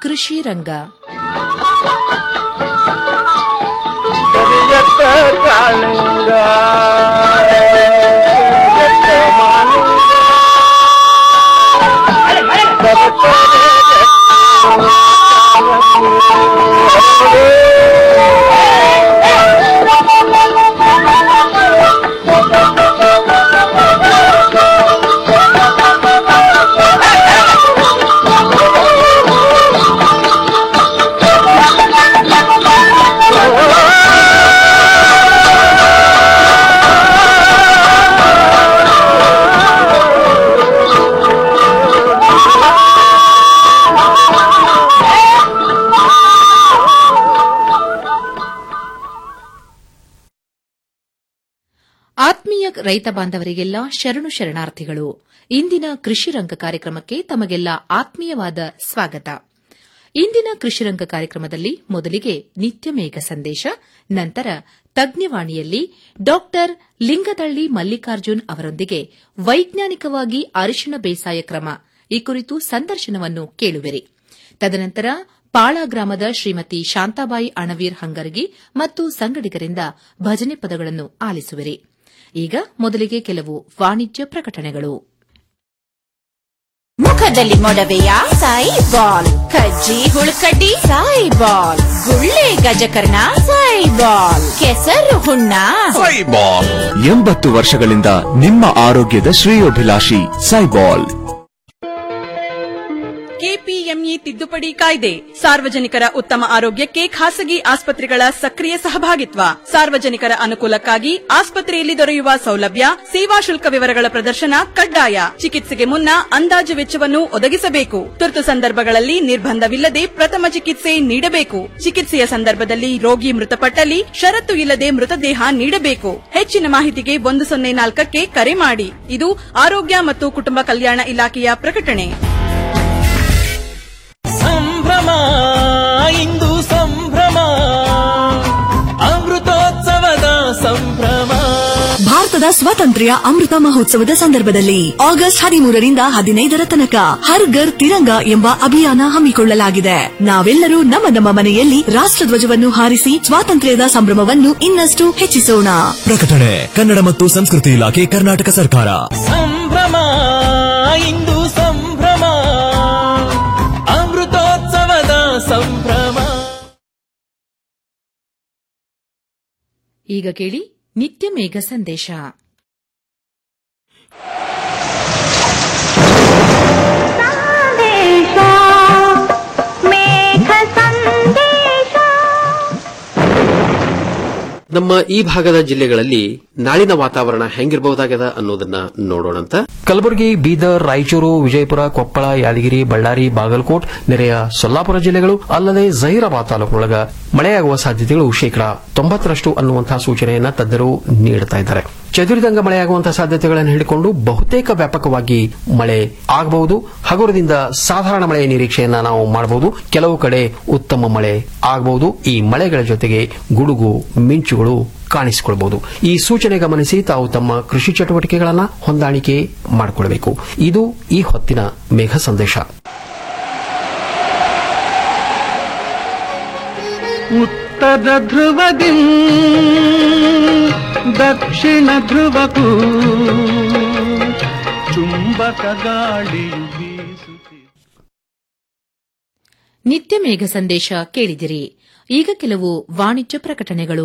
ಕೃಷಿ ರಂಗ ಆತ್ಮೀಯ ರೈತ ಬಾಂಧವರಿಗೆಲ್ಲ ಶರಣು ಶರಣಾರ್ಥಿಗಳು ಇಂದಿನ ಕೃಷಿ ರಂಗ ಕಾರ್ಯಕ್ರಮಕ್ಕೆ ತಮಗೆಲ್ಲ ಆತ್ಮೀಯವಾದ ಸ್ವಾಗತ ಇಂದಿನ ಕೃಷಿ ರಂಗ ಕಾರ್ಯಕ್ರಮದಲ್ಲಿ ಮೊದಲಿಗೆ ನಿತ್ಯ ಮೇಘ ಸಂದೇಶ ನಂತರ ತಜ್ಞವಾಣಿಯಲ್ಲಿ ಡಾಕ್ಟರ್ ಲಿಂಗದಳ್ಳಿ ಮಲ್ಲಿಕಾರ್ಜುನ್ ಅವರೊಂದಿಗೆ ವೈಜ್ಞಾನಿಕವಾಗಿ ಅರಿಶಿಣ ಬೇಸಾಯ ಕ್ರಮ ಈ ಕುರಿತು ಸಂದರ್ಶನವನ್ನು ಕೇಳುವಿರಿ ತದನಂತರ ಪಾಳ ಗ್ರಾಮದ ಶ್ರೀಮತಿ ಶಾಂತಾಬಾಯಿ ಅಣವೀರ್ ಹಂಗರಗಿ ಮತ್ತು ಸಂಗಡಿಗರಿಂದ ಭಜನೆ ಪದಗಳನ್ನು ಆಲಿಸುವಿರಿ ಈಗ ಮೊದಲಿಗೆ ಕೆಲವು ವಾಣಿಜ್ಯ ಪ್ರಕಟಣೆಗಳು ಮುಖದಲ್ಲಿ ಮೊಡವೆಯ ಸಾಯಿ ಬಾಲ್ ಕಜ್ಜಿ ಹುಳುಕಡ್ಡಿ ಸಾಯಿ ಬಾಲ್ ಗುಳ್ಳೆ ಗಜಕರ್ಣ ಸಾಯಿ ಬಾಲ್ ಕೆಸರು ಹುಣ್ಣ ಸೈಬಾಲ್ ಎಂಬತ್ತು ವರ್ಷಗಳಿಂದ ನಿಮ್ಮ ಆರೋಗ್ಯದ ಶ್ರೇಯೋಭಿಲಾಷಿ ಸೈಬಾಲ್ ಕೆಪಿಎಂಇ ತಿದ್ದುಪಡಿ ಕಾಯ್ದೆ ಸಾರ್ವಜನಿಕರ ಉತ್ತಮ ಆರೋಗ್ಯಕ್ಕೆ ಖಾಸಗಿ ಆಸ್ಪತ್ರೆಗಳ ಸಕ್ರಿಯ ಸಹಭಾಗಿತ್ವ ಸಾರ್ವಜನಿಕರ ಅನುಕೂಲಕ್ಕಾಗಿ ಆಸ್ಪತ್ರೆಯಲ್ಲಿ ದೊರೆಯುವ ಸೌಲಭ್ಯ ಸೇವಾ ಶುಲ್ಕ ವಿವರಗಳ ಪ್ರದರ್ಶನ ಕಡ್ಡಾಯ ಚಿಕಿತ್ಸೆಗೆ ಮುನ್ನ ಅಂದಾಜು ವೆಚ್ಚವನ್ನು ಒದಗಿಸಬೇಕು ತುರ್ತು ಸಂದರ್ಭಗಳಲ್ಲಿ ನಿರ್ಬಂಧವಿಲ್ಲದೆ ಪ್ರಥಮ ಚಿಕಿತ್ಸೆ ನೀಡಬೇಕು ಚಿಕಿತ್ಸೆಯ ಸಂದರ್ಭದಲ್ಲಿ ರೋಗಿ ಮೃತಪಟ್ಟಲ್ಲಿ ಷರತ್ತು ಇಲ್ಲದೆ ಮೃತದೇಹ ನೀಡಬೇಕು ಹೆಚ್ಚಿನ ಮಾಹಿತಿಗೆ ಒಂದು ಸೊನ್ನೆ ನಾಲ್ಕಕ್ಕೆ ಕರೆ ಮಾಡಿ ಇದು ಆರೋಗ್ಯ ಮತ್ತು ಕುಟುಂಬ ಕಲ್ಯಾಣ ಇಲಾಖೆಯ ಪ್ರಕಟಣೆ ಸಂಭ್ರಮ ಇಂದು ಸಂಭ್ರಮ ಅಮೃತೋತ್ಸವದ ಸಂಭ್ರಮ ಭಾರತದ ಸ್ವಾತಂತ್ರ್ಯ ಅಮೃತ ಮಹೋತ್ಸವದ ಸಂದರ್ಭದಲ್ಲಿ ಆಗಸ್ಟ್ ಹದಿಮೂರರಿಂದ ಹದಿನೈದರ ತನಕ ಹರ್ ಘರ್ ತಿರಂಗ ಎಂಬ ಅಭಿಯಾನ ಹಮ್ಮಿಕೊಳ್ಳಲಾಗಿದೆ ನಾವೆಲ್ಲರೂ ನಮ್ಮ ನಮ್ಮ ಮನೆಯಲ್ಲಿ ರಾಷ್ಟ್ರಧ್ವಜವನ್ನು ಹಾರಿಸಿ ಸ್ವಾತಂತ್ರ್ಯದ ಸಂಭ್ರಮವನ್ನು ಇನ್ನಷ್ಟು ಹೆಚ್ಚಿಸೋಣ ಪ್ರಕಟಣೆ ಕನ್ನಡ ಮತ್ತು ಸಂಸ್ಕೃತಿ ಇಲಾಖೆ ಕರ್ನಾಟಕ ಸರ್ಕಾರ ಸಂಭ್ರಮ ಇಂದು ಸಂಭ್ರಮ ಅಮೃತೋತ್ಸವದ ಸಂಭ್ರಮ ಈಗ ಕೇಳಿ ನಿತ್ಯ ಮೇಘ ಸಂದೇಶ ನಮ್ಮ ಈ ಭಾಗದ ಜಿಲ್ಲೆಗಳಲ್ಲಿ ನಾಳಿನ ವಾತಾವರಣ ಹೆಂಗಿರಬಹುದಾಗದ ಅನ್ನೋದನ್ನ ನೋಡೋಣಂತ ಕಲಬುರಗಿ ಬೀದರ್ ರಾಯಚೂರು ವಿಜಯಪುರ ಕೊಪ್ಪಳ ಯಾದಗಿರಿ ಬಳ್ಳಾರಿ ಬಾಗಲಕೋಟ್ ನೆರೆಯ ಸೊಲ್ಲಾಪುರ ಜಿಲ್ಲೆಗಳು ಅಲ್ಲದೆ ಜಹೀರಾಬಾದ್ ತಾಲೂಕಿನೊಳಗ ಮಳೆಯಾಗುವ ಸಾಧ್ಯತೆಗಳು ಶೇಕಡಾ ತೊಂಬತ್ತರಷ್ಟು ಅನ್ನುವಂತಹ ಸೂಚನೆಯನ್ನ ತಜ್ಞರು ನೀಡುತ್ತಾ ಇದ್ದಾರೆ ಚದುರಿದಂಗ ಮಳೆಯಾಗುವಂತಹ ಸಾಧ್ಯತೆಗಳನ್ನು ಹೇಳಿಕೊಂಡು ಬಹುತೇಕ ವ್ಯಾಪಕವಾಗಿ ಮಳೆ ಆಗಬಹುದು ಹಗುರದಿಂದ ಸಾಧಾರಣ ಮಳೆಯ ನಿರೀಕ್ಷೆಯನ್ನ ನಾವು ಮಾಡಬಹುದು ಕೆಲವು ಕಡೆ ಉತ್ತಮ ಮಳೆ ಆಗಬಹುದು ಈ ಮಳೆಗಳ ಜೊತೆಗೆ ಗುಡುಗು ಮಿಂಚುಗಳು ಕಾಣಿಸಿಕೊಳ್ಳಬಹುದು ಈ ಸೂಚನೆ ಗಮನಿಸಿ ತಾವು ತಮ್ಮ ಕೃಷಿ ಚಟುವಟಿಕೆಗಳನ್ನು ಹೊಂದಾಣಿಕೆ ಮಾಡಿಕೊಳ್ಳಬೇಕು ಇದು ಈ ಹೊತ್ತಿನ ಮೇಘ ಸಂದೇಶ ಉತ್ತರ ಧ್ರುವದಿ ದಕ್ಷಿಣ ಧ್ರುವಕ್ಕೂ ಚುಂಬಕ ಗಾಳಿಯು ಬೀಸುತ್ತಿದೆ ನಿತ್ಯ ಮೇಘ ಸಂದೇಶ ಕೇಳಿದಿರಿ ಈಗ ಕೆಲವು ವಾಣಿಜ್ಯ ಪ್ರಕಟಣೆಗಳು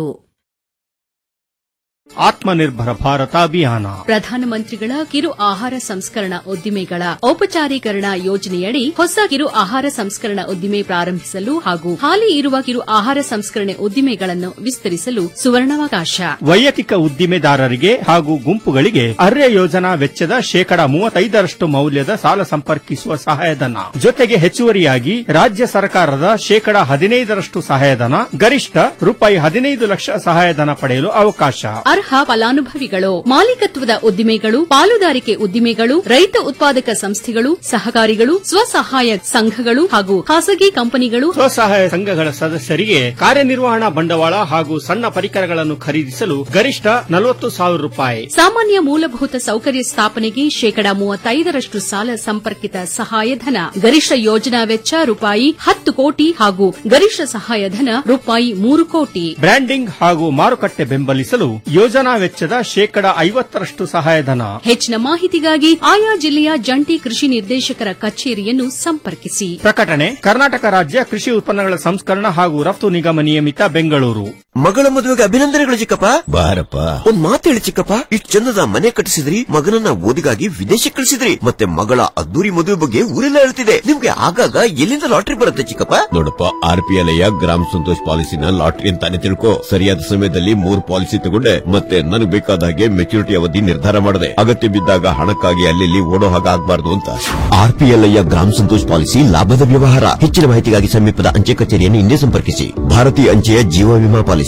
ಆತ್ಮನಿರ್ಭರ ಭಾರತ ಅಭಿಯಾನ ಪ್ರಧಾನಮಂತ್ರಿಗಳ ಕಿರು ಆಹಾರ ಸಂಸ್ಕರಣಾ ಉದ್ದಿಮೆಗಳ ಔಪಚಾರೀಕರಣ ಯೋಜನೆಯಡಿ ಹೊಸ ಕಿರು ಆಹಾರ ಸಂಸ್ಕರಣಾ ಉದ್ದಿಮೆ ಪ್ರಾರಂಭಿಸಲು ಹಾಗೂ ಹಾಲಿ ಇರುವ ಕಿರು ಆಹಾರ ಸಂಸ್ಕರಣೆ ಉದ್ದಿಮೆಗಳನ್ನು ವಿಸ್ತರಿಸಲು ಸುವರ್ಣಾವಕಾಶ ವೈಯಕ್ತಿಕ ಉದ್ದಿಮೆದಾರರಿಗೆ ಹಾಗೂ ಗುಂಪುಗಳಿಗೆ ಅರ್ಯ ಯೋಜನಾ ವೆಚ್ಚದ ಶೇಕಡ ಮೂವತ್ತೈದರಷ್ಟು ಮೌಲ್ಯದ ಸಾಲ ಸಂಪರ್ಕಿಸುವ ಸಹಾಯಧನ ಜೊತೆಗೆ ಹೆಚ್ಚುವರಿಯಾಗಿ ರಾಜ್ಯ ಸರ್ಕಾರದ ಶೇಕಡ ಹದಿನೈದರಷ್ಟು ಸಹಾಯಧನ ಗರಿಷ್ಠ ರೂಪಾಯಿ ಹದಿನೈದು ಲಕ್ಷ ಸಹಾಯಧನ ಪಡೆಯಲು ಅವಕಾಶ ಅರ್ಹ ಫಲಾನುಭವಿಗಳು ಮಾಲೀಕತ್ವದ ಉದ್ದಿಮೆಗಳು ಪಾಲುದಾರಿಕೆ ಉದ್ದಿಮೆಗಳು ರೈತ ಉತ್ಪಾದಕ ಸಂಸ್ಥೆಗಳು ಸಹಕಾರಿಗಳು ಸ್ವಸಹಾಯ ಸಂಘಗಳು ಹಾಗೂ ಖಾಸಗಿ ಕಂಪನಿಗಳು ಸ್ವಸಹಾಯ ಸಂಘಗಳ ಸದಸ್ಯರಿಗೆ ಕಾರ್ಯನಿರ್ವಹಣಾ ಬಂಡವಾಳ ಹಾಗೂ ಸಣ್ಣ ಪರಿಕರಗಳನ್ನು ಖರೀದಿಸಲು ಗರಿಷ್ಠ ನಲವತ್ತು ಸಾವಿರ ರೂಪಾಯಿ ಸಾಮಾನ್ಯ ಮೂಲಭೂತ ಸೌಕರ್ಯ ಸ್ಥಾಪನೆಗೆ ಶೇಕಡಾ ಮೂವತ್ತೈದರಷ್ಟು ಸಾಲ ಸಂಪರ್ಕಿತ ಸಹಾಯಧನ ಗರಿಷ್ಠ ಯೋಜನಾ ವೆಚ್ಚ ರೂಪಾಯಿ ಹತ್ತು ಕೋಟಿ ಹಾಗೂ ಗರಿಷ್ಠ ಸಹಾಯಧನ ರೂಪಾಯಿ ಮೂರು ಕೋಟಿ ಬ್ರ್ಯಾಂಡಿಂಗ್ ಹಾಗೂ ಮಾರುಕಟ್ಟೆ ಬೆಂಬಲಿಸಲು ಯೋಜನಾ ವೆಚ್ಚದ ಶೇಕಡ ಐವತ್ತರಷ್ಟು ಸಹಾಯಧನ ಹೆಚ್ಚಿನ ಮಾಹಿತಿಗಾಗಿ ಆಯಾ ಜಿಲ್ಲೆಯ ಜಂಟಿ ಕೃಷಿ ನಿರ್ದೇಶಕರ ಕಚೇರಿಯನ್ನು ಸಂಪರ್ಕಿಸಿ ಪ್ರಕಟಣೆ ಕರ್ನಾಟಕ ರಾಜ್ಯ ಕೃಷಿ ಉತ್ಪನ್ನಗಳ ಸಂಸ್ಕರಣ ಹಾಗೂ ರಫ್ತು ನಿಗಮ ನಿಯಮಿತ ಬೆಂಗಳೂರು ಮಗಳ ಮದುವೆಗೆ ಅಭಿನಂದನೆಗಳು ಚಿಕ್ಕಪ್ಪ ಬಾರಪ್ಪ ಒಂದ್ ಮಾತು ಹೇಳಿ ಚಿಕ್ಕಪ್ಪ ಇಷ್ಟು ಚಂದದ ಮನೆ ಕಟ್ಟಿಸಿದ್ರಿ ಮಗನನ್ನ ಓದಿಗಾಗಿ ವಿದೇಶಕ್ಕೆ ಕಳಿಸಿದ್ರಿ ಮತ್ತೆ ಮಗಳ ಅದ್ದೂರಿ ಮದುವೆ ಬಗ್ಗೆ ಊರೆಲ್ಲ ಹೇಳ್ತಿದೆ ನಿಮ್ಗೆ ಆಗಾಗ ಎಲ್ಲಿಂದ ಲಾಟ್ರಿ ಬರುತ್ತೆ ಚಿಕ್ಕಪ್ಪ ನೋಡಪ್ಪ ಆರ್ ಪಿ ಎಲ್ ಗ್ರಾಮ ಸಂತೋಷ್ ಪಾಲಿಸಿನ ಲಾಟ್ರಿ ಅಂತಾನೆ ತಿಳ್ಕೊ ಸರಿಯಾದ ಸಮಯದಲ್ಲಿ ಮೂರ್ ಪಾಲಿಸಿ ತಗೊಂಡೆ ಮತ್ತೆ ನನಗೆ ಬೇಕಾದ ಹಾಗೆ ಮೆಚುರಿಟಿ ಅವಧಿ ನಿರ್ಧಾರ ಮಾಡಿದೆ ಅಗತ್ಯ ಬಿದ್ದಾಗ ಹಣಕ್ಕಾಗಿ ಅಲ್ಲಿ ಓಡೋ ಹಾಗೆ ಆಗ್ಬಾರ್ದು ಅಂತ ಆರ್ ಪಿ ಎಲ್ ಗ್ರಾಮ ಸಂತೋಷ್ ಪಾಲಿಸಿ ಲಾಭದ ವ್ಯವಹಾರ ಹೆಚ್ಚಿನ ಮಾಹಿತಿಗಾಗಿ ಸಮೀಪದ ಅಂಚೆ ಕಚೇರಿಯನ್ನು ಹಿಂದೆ ಸಂಪರ್ಕಿಸಿ ಭಾರತೀಯ ಅಂಚೆಯ ಜೀವ ವಿಮಾ ಪಾಲಿಸಿ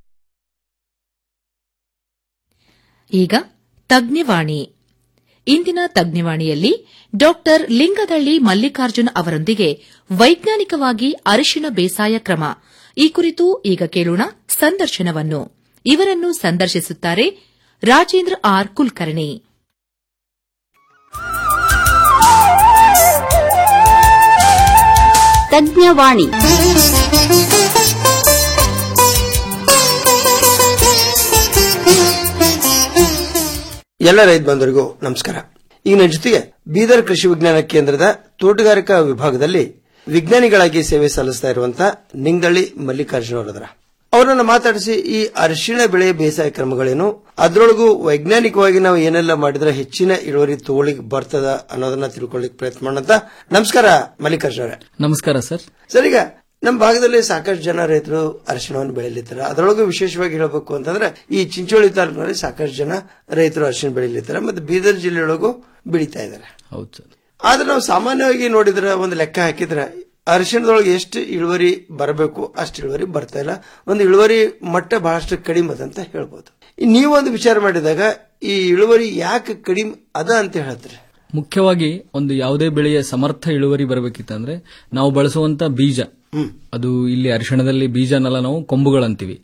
ಈಗ ತಜ್ಞವಾಣಿ ಇಂದಿನ ತಜ್ಞವಾಣಿಯಲ್ಲಿ ಡಾಕ್ಟರ್ ಲಿಂಗದಳ್ಳಿ ಮಲ್ಲಿಕಾರ್ಜುನ್ ಅವರೊಂದಿಗೆ ವೈಜ್ಞಾನಿಕವಾಗಿ ಅರಿಶಿಣ ಬೇಸಾಯ ಕ್ರಮ ಈ ಕುರಿತು ಈಗ ಕೇಳೋಣ ಸಂದರ್ಶನವನ್ನು ಇವರನ್ನು ಸಂದರ್ಶಿಸುತ್ತಾರೆ ರಾಜೇಂದ್ರ ಆರ್ ಕುಲಕರ್ಣಿ ತಜ್ಞವಾಣಿ ಎಲ್ಲ ರೈತ ಬಂಧುರಿಗೂ ನಮಸ್ಕಾರ ಈಗ ನನ್ನ ಜೊತೆಗೆ ಬೀದರ್ ಕೃಷಿ ವಿಜ್ಞಾನ ಕೇಂದ್ರದ ತೋಟಗಾರಿಕಾ ವಿಭಾಗದಲ್ಲಿ ವಿಜ್ಞಾನಿಗಳಾಗಿ ಸೇವೆ ಸಲ್ಲಿಸ್ತಾ ಇರುವಂತಹ ನಿಂಗಳ್ಳಿ ಮಲ್ಲಿಕಾರ್ಜುನ ಅವರದರ ಅವರನ್ನ ಮಾತಾಡಿಸಿ ಈ ಅರಿಶಿಣ ಬೆಳೆ ಬೇಸಾಯ ಕ್ರಮಗಳೇನು ಅದರೊಳಗೂ ವೈಜ್ಞಾನಿಕವಾಗಿ ನಾವು ಏನೆಲ್ಲ ಮಾಡಿದ್ರೆ ಹೆಚ್ಚಿನ ಇಳುವರಿ ತಗೊಳ್ಳಿಕ್ ಬರ್ತದ ಅನ್ನೋದನ್ನ ತಿಳ್ಕೊಳ್ಳಿಕ್ ಪ್ರಯತ್ನ ಮಾಡೋಣ ನಮಸ್ಕಾರ ಮಲ್ಲಿಕಾರ್ಜುನ ಅವರೇ ನಮಸ್ಕಾರ ಸರ್ ಸರ್ ಈಗ ನಮ್ಮ ಭಾಗದಲ್ಲಿ ಸಾಕಷ್ಟು ಜನ ರೈತರು ಅರಿಶಿಣವನ್ನು ಬೆಳೆಯಲಿದ್ದಾರೆ ಅದರೊಳಗೂ ವಿಶೇಷವಾಗಿ ಹೇಳಬೇಕು ಅಂತಂದ್ರೆ ಈ ಚಿಂಚೋಳಿ ತಾಲೂಕಿನಲ್ಲಿ ಸಾಕಷ್ಟು ಜನ ರೈತರು ಅರಿಶಿಣ ಬೆಳೆಯಲಿದ್ದಾರೆ ಮತ್ತೆ ಬೀದರ್ ಜಿಲ್ಲೆಯೊಳಗೂ ಬೆಳೀತಾ ಇದ್ದಾರೆ ಹೌದು ಸರ್ ಆದ್ರೆ ನಾವು ಸಾಮಾನ್ಯವಾಗಿ ನೋಡಿದ್ರೆ ಒಂದು ಲೆಕ್ಕ ಹಾಕಿದ್ರೆ ಅರಿಶಿಣದೊಳಗೆ ಎಷ್ಟು ಇಳುವರಿ ಬರಬೇಕು ಅಷ್ಟು ಇಳುವರಿ ಬರ್ತಾ ಇಲ್ಲ ಒಂದು ಇಳುವರಿ ಮಟ್ಟ ಬಹಳಷ್ಟು ಕಡಿಮೆ ಅದ ಅಂತ ಹೇಳ್ಬೋದು ನೀವೊಂದು ವಿಚಾರ ಮಾಡಿದಾಗ ಈ ಇಳುವರಿ ಯಾಕೆ ಕಡಿಮೆ ಅದ ಅಂತ ಹೇಳ್ತಾರೆ ಮುಖ್ಯವಾಗಿ ಒಂದು ಯಾವುದೇ ಬೆಳೆಯ ಸಮರ್ಥ ಇಳುವರಿ ಬರಬೇಕಿತ್ತಂದ್ರೆ ನಾವು ಬಳಸುವಂತ ಬೀಜ ಅದು ಇಲ್ಲಿ ಅರಿಶಿಣದಲ್ಲಿ ಬೀಜನೆಲ್ಲ ನಾವು ಕೊಂಬುಗಳಂತೀವಿ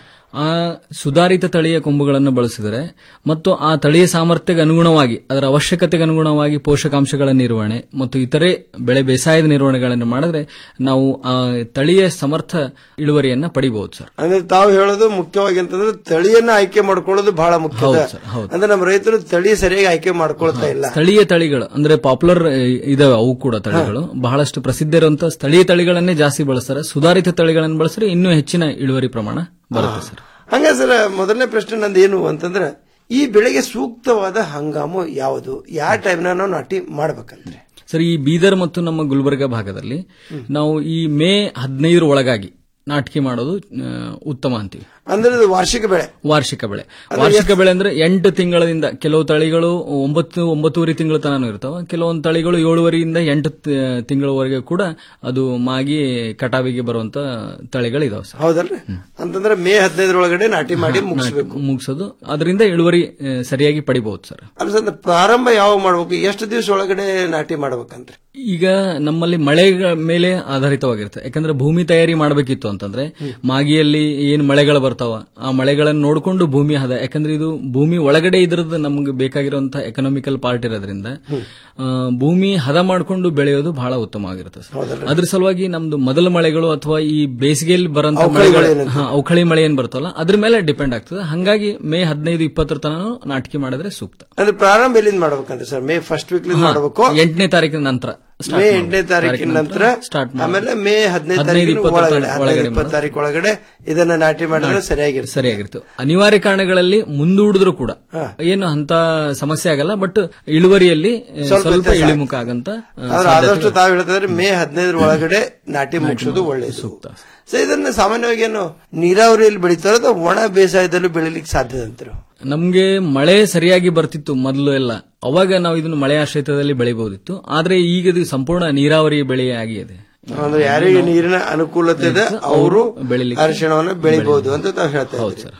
ಆ ಸುಧಾರಿತ ತಳಿಯ ಕೊಂಬುಗಳನ್ನು ಬಳಸಿದರೆ ಮತ್ತು ಆ ತಳಿಯ ಸಾಮರ್ಥ್ಯಕ್ಕೆ ಅನುಗುಣವಾಗಿ ಅದರ ಅವಶ್ಯಕತೆಗೆ ಅನುಗುಣವಾಗಿ ಪೋಷಕಾಂಶಗಳ ನಿರ್ವಹಣೆ ಮತ್ತು ಇತರೆ ಬೆಳೆ ಬೇಸಾಯದ ನಿರ್ವಹಣೆಗಳನ್ನು ಮಾಡಿದ್ರೆ ನಾವು ಆ ತಳಿಯ ಸಮರ್ಥ ಇಳುವರಿಯನ್ನ ಪಡಿಬಹುದು ಸರ್ ಅಂದ್ರೆ ತಾವು ಹೇಳೋದು ಮುಖ್ಯವಾಗಿ ಅಂತಂದ್ರೆ ತಳಿಯನ್ನ ಆಯ್ಕೆ ಮಾಡ್ಕೊಳ್ಳೋದು ಬಹಳ ಮುಖ್ಯ ಹೌದು ಸರ್, ಹೌದು. ಅಂದ್ರೆ ನಮ್ಮ ರೈತರು ತಳಿ ಸರಿಯಾಗಿ ಆಯ್ಕೆ ಮಾಡ್ಕೊಳ್ತಾ ಇಲ್ಲ ಸ್ಥಳೀಯ ತಳಿಗಳು ಅಂದ್ರೆ ಪಾಪ್ಯುಲರ್ ಇದಾವೆ ಅವು ಕೂಡ ತಳಿಗಳು ಬಹಳಷ್ಟು ಪ್ರಸಿದ್ಧ ಇರುವಂತಹ ಸ್ಥಳೀಯ ತಳಿಗಳನ್ನೇ ಜಾಸ್ತಿ ಬಳಸ್ತಾರೆ ಸುಧಾರಿತ ತಳಿಗಳನ್ನು ಬಳಸಿದ್ರೆ ಇನ್ನೂ ಹೆಚ್ಚಿನ ಇಳುವರಿ ಪ್ರಮಾಣ ಬರುತ್ತೆ ಸರ್ ಹಂಗ ಸರ್ ಮೊದಲನೇ ಪ್ರಶ್ನೆ ನಂದು ಏನು ಅಂತಂದ್ರೆ ಈ ಬೆಳೆಗೆ ಸೂಕ್ತವಾದ ಹಂಗಾಮು ಯಾವುದು ಯಾವ ಟೈಮ್ನ ನಾವು ನಾಟಿ ಮಾಡ್ಬೇಕಂದ್ರೆ ಸರ್ ಈ ಬೀದರ್ ಮತ್ತು ನಮ್ಮ ಗುಲ್ಬರ್ಗ ಭಾಗದಲ್ಲಿ ನಾವು ಈ ಮೇ ಹದಿನೈದರ ಒಳಗಾಗಿ ನಾಟಿಕೆ ಮಾಡೋದು ಆ, ಉತ್ತಮ ಅಂತೀವಿ ಅಂದ್ರೆ ಇದು ವಾರ್ಷಿಕ ಬೆಳೆ ವಾರ್ಷಿಕ ಬೆಳೆ ವಾರ್ಷಿಕ ಬೆಳೆ ಅಂದ್ರೆ ಎಂಟು ತಿಂಗಳಿಂದ ಕೆಲವು ತಳಿಗಳು ಒಂಬತ್ತು ಒಂಬತ್ತೂವರೆ ತಿಂಗಳ ತನಕ ಇರ್ತಾವ ಕೆಲವೊಂದು ತಳಿಗಳು ಏಳುವರೆಯಿಂದ ಎಂಟು ತಿ- ತಿಂಗಳವರೆಗೆ ಕೂಡ ಅದು ಮಾಗಿ ಕಟಾವಿಗೆ ಬರುವಂತ ತಳಿಗಳಿದಾವೆ ಸರ್ ಹೌದಲ್ರಿ ಅಂತಂದ್ರೆ ಮೇ ಹದಿನೈದರೊಳಗಡೆ ನಾಟಿ ಮಾಡಿ ಮುಗಿಸ್ಬೇಕು ಮುಗಿಸೋದು ಅದರಿಂದ ಇಳುವರಿ ಆ, ಸರಿಯಾಗಿ ಪಡಿಬಹುದು ಸರ್ ಅಲ್ಲ ಸರ್ ಪ್ರಾರಂಭ ಯಾವಾಗ ಮಾಡ್ಬೇಕು ಎಷ್ಟು ದಿವಸ ಒಳಗಡೆ ನಾಟಿ ಮಾಡ್ಬೇಕಂದ್ರೆ ಈಗ ನಮ್ಮಲ್ಲಿ ಮಳೆ ಮೇಲೆ ಆಧಾರಿತವಾಗಿರುತ್ತೆ ಯಾಕಂದ್ರೆ ಭೂಮಿ ತಯಾರಿ ಮಾಡಬೇಕಿತ್ತು ಅಂತಂದ್ರೆ ಮಾಗಿಯಲ್ಲಿ ಏನ್ ಮಳೆಗಳು ಬರ್ತಾವ ಆ ಮಳೆಗಳನ್ನು ನೋಡಿಕೊಂಡು ಭೂಮಿ ಹದ ಯಾಕಂದ್ರೆ ಇದು ಭೂಮಿ ಒಳಗಡೆ ಇದ್ರದ್ದು ನಮ್ಗೆ ಬೇಕಾಗಿರುವಂತಹ ಎಕನಾಮಿಕಲ್ ಪಾರ್ಟ್ ಇರೋದ್ರಿಂದ ಆ, ಭೂಮಿ ಹದ ಮಾಡಿಕೊಂಡು ಬೆಳೆಯೋದು ಬಹಳ ಉತ್ತಮವಾಗಿರುತ್ತೆ ಸರ್ ಅದ್ರ ಸಲುವಾಗಿ ನಮ್ದು ಮೊದಲ ಮಳೆಗಳು ಅಥವಾ ಈ ಬೇಸಿಗೆಯಲ್ಲಿ ಬರೋಂತ ಅವಕಳಿ ಮಳೆಗಳು ಮಳೆ ಏನಂತ? ಹಾ, ಅವಕಳಿ ಮಳೆ ಏನ್ ಬರ್ತಲ್ಲ ಅದ್ರ ಮೇಲೆ ಡಿಪೆಂಡ್ ಆಗ್ತದೆ ಹಂಗಾಗಿ ಮೇ ಹದಿನೈದು ಇಪ್ಪತ್ತರ ತನಕ ನಾಟಿಕೆ ಮಾಡಿದ್ರೆ ಸೂಕ್ತ ಅಂದ್ರೆ ಪ್ರಾರಂಭ ಎಲ್ಲಿಂದ ಮಾಡ್ಬೇಕಂದ್ರೆ ಸರ್ ಮೇ ಫಸ್ಟ್ ವೀಕ್ ಹಾ, ಮಾಡ್ಬೇಕು ಎಂಟನೇ ತಾರೀಕಿನ ನಂತರ start ಮೇ ಮಾಡೋದು. ಎಂಟನೇ ತಾರೀಕಿನ ನಂತರ ಸ್ಟಾರ್ಟ್ ಆಮೇಲೆ ಮೇ ಹದಿನೈದು ಹದಿನೈದು ತಾರೀಕಿನ ಇಪ್ಪತ್ತರ ಒಳಗಡೆ ತನಕ ಹದಿನೈದು ಒಳಗಡೆ ಇಪ್ಪತ್ತು ತಾರೀಕು ಒಳಗಡೆ ಇದನ್ನ ನಾಟಿ ಮಾಡಿದ್ರೆ ಸರಿಯಾಗಿರುತ್ತೆ ಸರಿಯಾಗಿರುತ್ತೆ ಅನಿವಾರ್ಯ ಕಾರಣಗಳಲ್ಲಿ ಮುಂದೂಡಿದ್ರು ಕೂಡ ಏನು ಅಂತ ಸಮಸ್ಯೆ ಆಗಲ್ಲ ಬಟ್ ಇಳುವರಿಯಲ್ಲಿ ಆ, ಸ್ವಲ್ಪ ಸ್ವಲ್ಪ ವ್ಯತ್ಯಾಸ ಇಳಿಮುಖ ಆಗಂತ ಆ, ಆದ್ರೆ ಸಾಧ್ಯತೆ ಆದಷ್ಟು ತಾವು ಹೇಳ್ತಿದ್ರೆ ಮೇ ಹದಿನೈದರ ಒಳಗಡೆ ನಾಟಿ ಮುಗಿಸೋದು ಒಳ್ಳೆಯದು ಸೂಕ್ತ ಸೊ ಇದನ್ನ ಸಾಮಾನ್ಯವಾಗಿ ಏನು ನೀರಾವರಿಯಲ್ಲಿ ಬೆಳೀತಾರೋ ಅಥವಾ ಒಣ ಬೇಸಾಯದಲ್ಲೂ ಬೆಳಿಲಿಕ್ಕೆ ಸಾಧ್ಯದ ಅಂತಾರೆ ನಮ್ಗೆ ಮಳೆ ಸರಿಯಾಗಿ ಬರ್ತಿತ್ತು ಮೊದಲು ಎಲ್ಲ ಅವಾಗ ನಾವು ಇದನ್ನು ಮಳೆ ಆಶ್ರಿತದಲ್ಲಿ ಬೆಳಿಬಹುದಿತ್ತು ಆದ್ರೆ ಈಗ ಇದು ಸಂಪೂರ್ಣ ನೀರಾವರಿ ಬೆಳೆ ಆಗಿದೆ ಅಂದ್ರೆ ಯಾರಿಗೆ ನೀರಿನ ಅನುಕೂಲತೆ ಇದೆ ಅವರು ಬೆಳಿಲಿಕ್ಕೆ ಅರಿಶಿಣವನ್ನ ಬೆಳಿಬಹುದು ಅಂತ ತಾವು ಹೇಳ್ತಾ ಹೌದು ಇದ್ದೀರಿ ಸರ್ ಹೌದು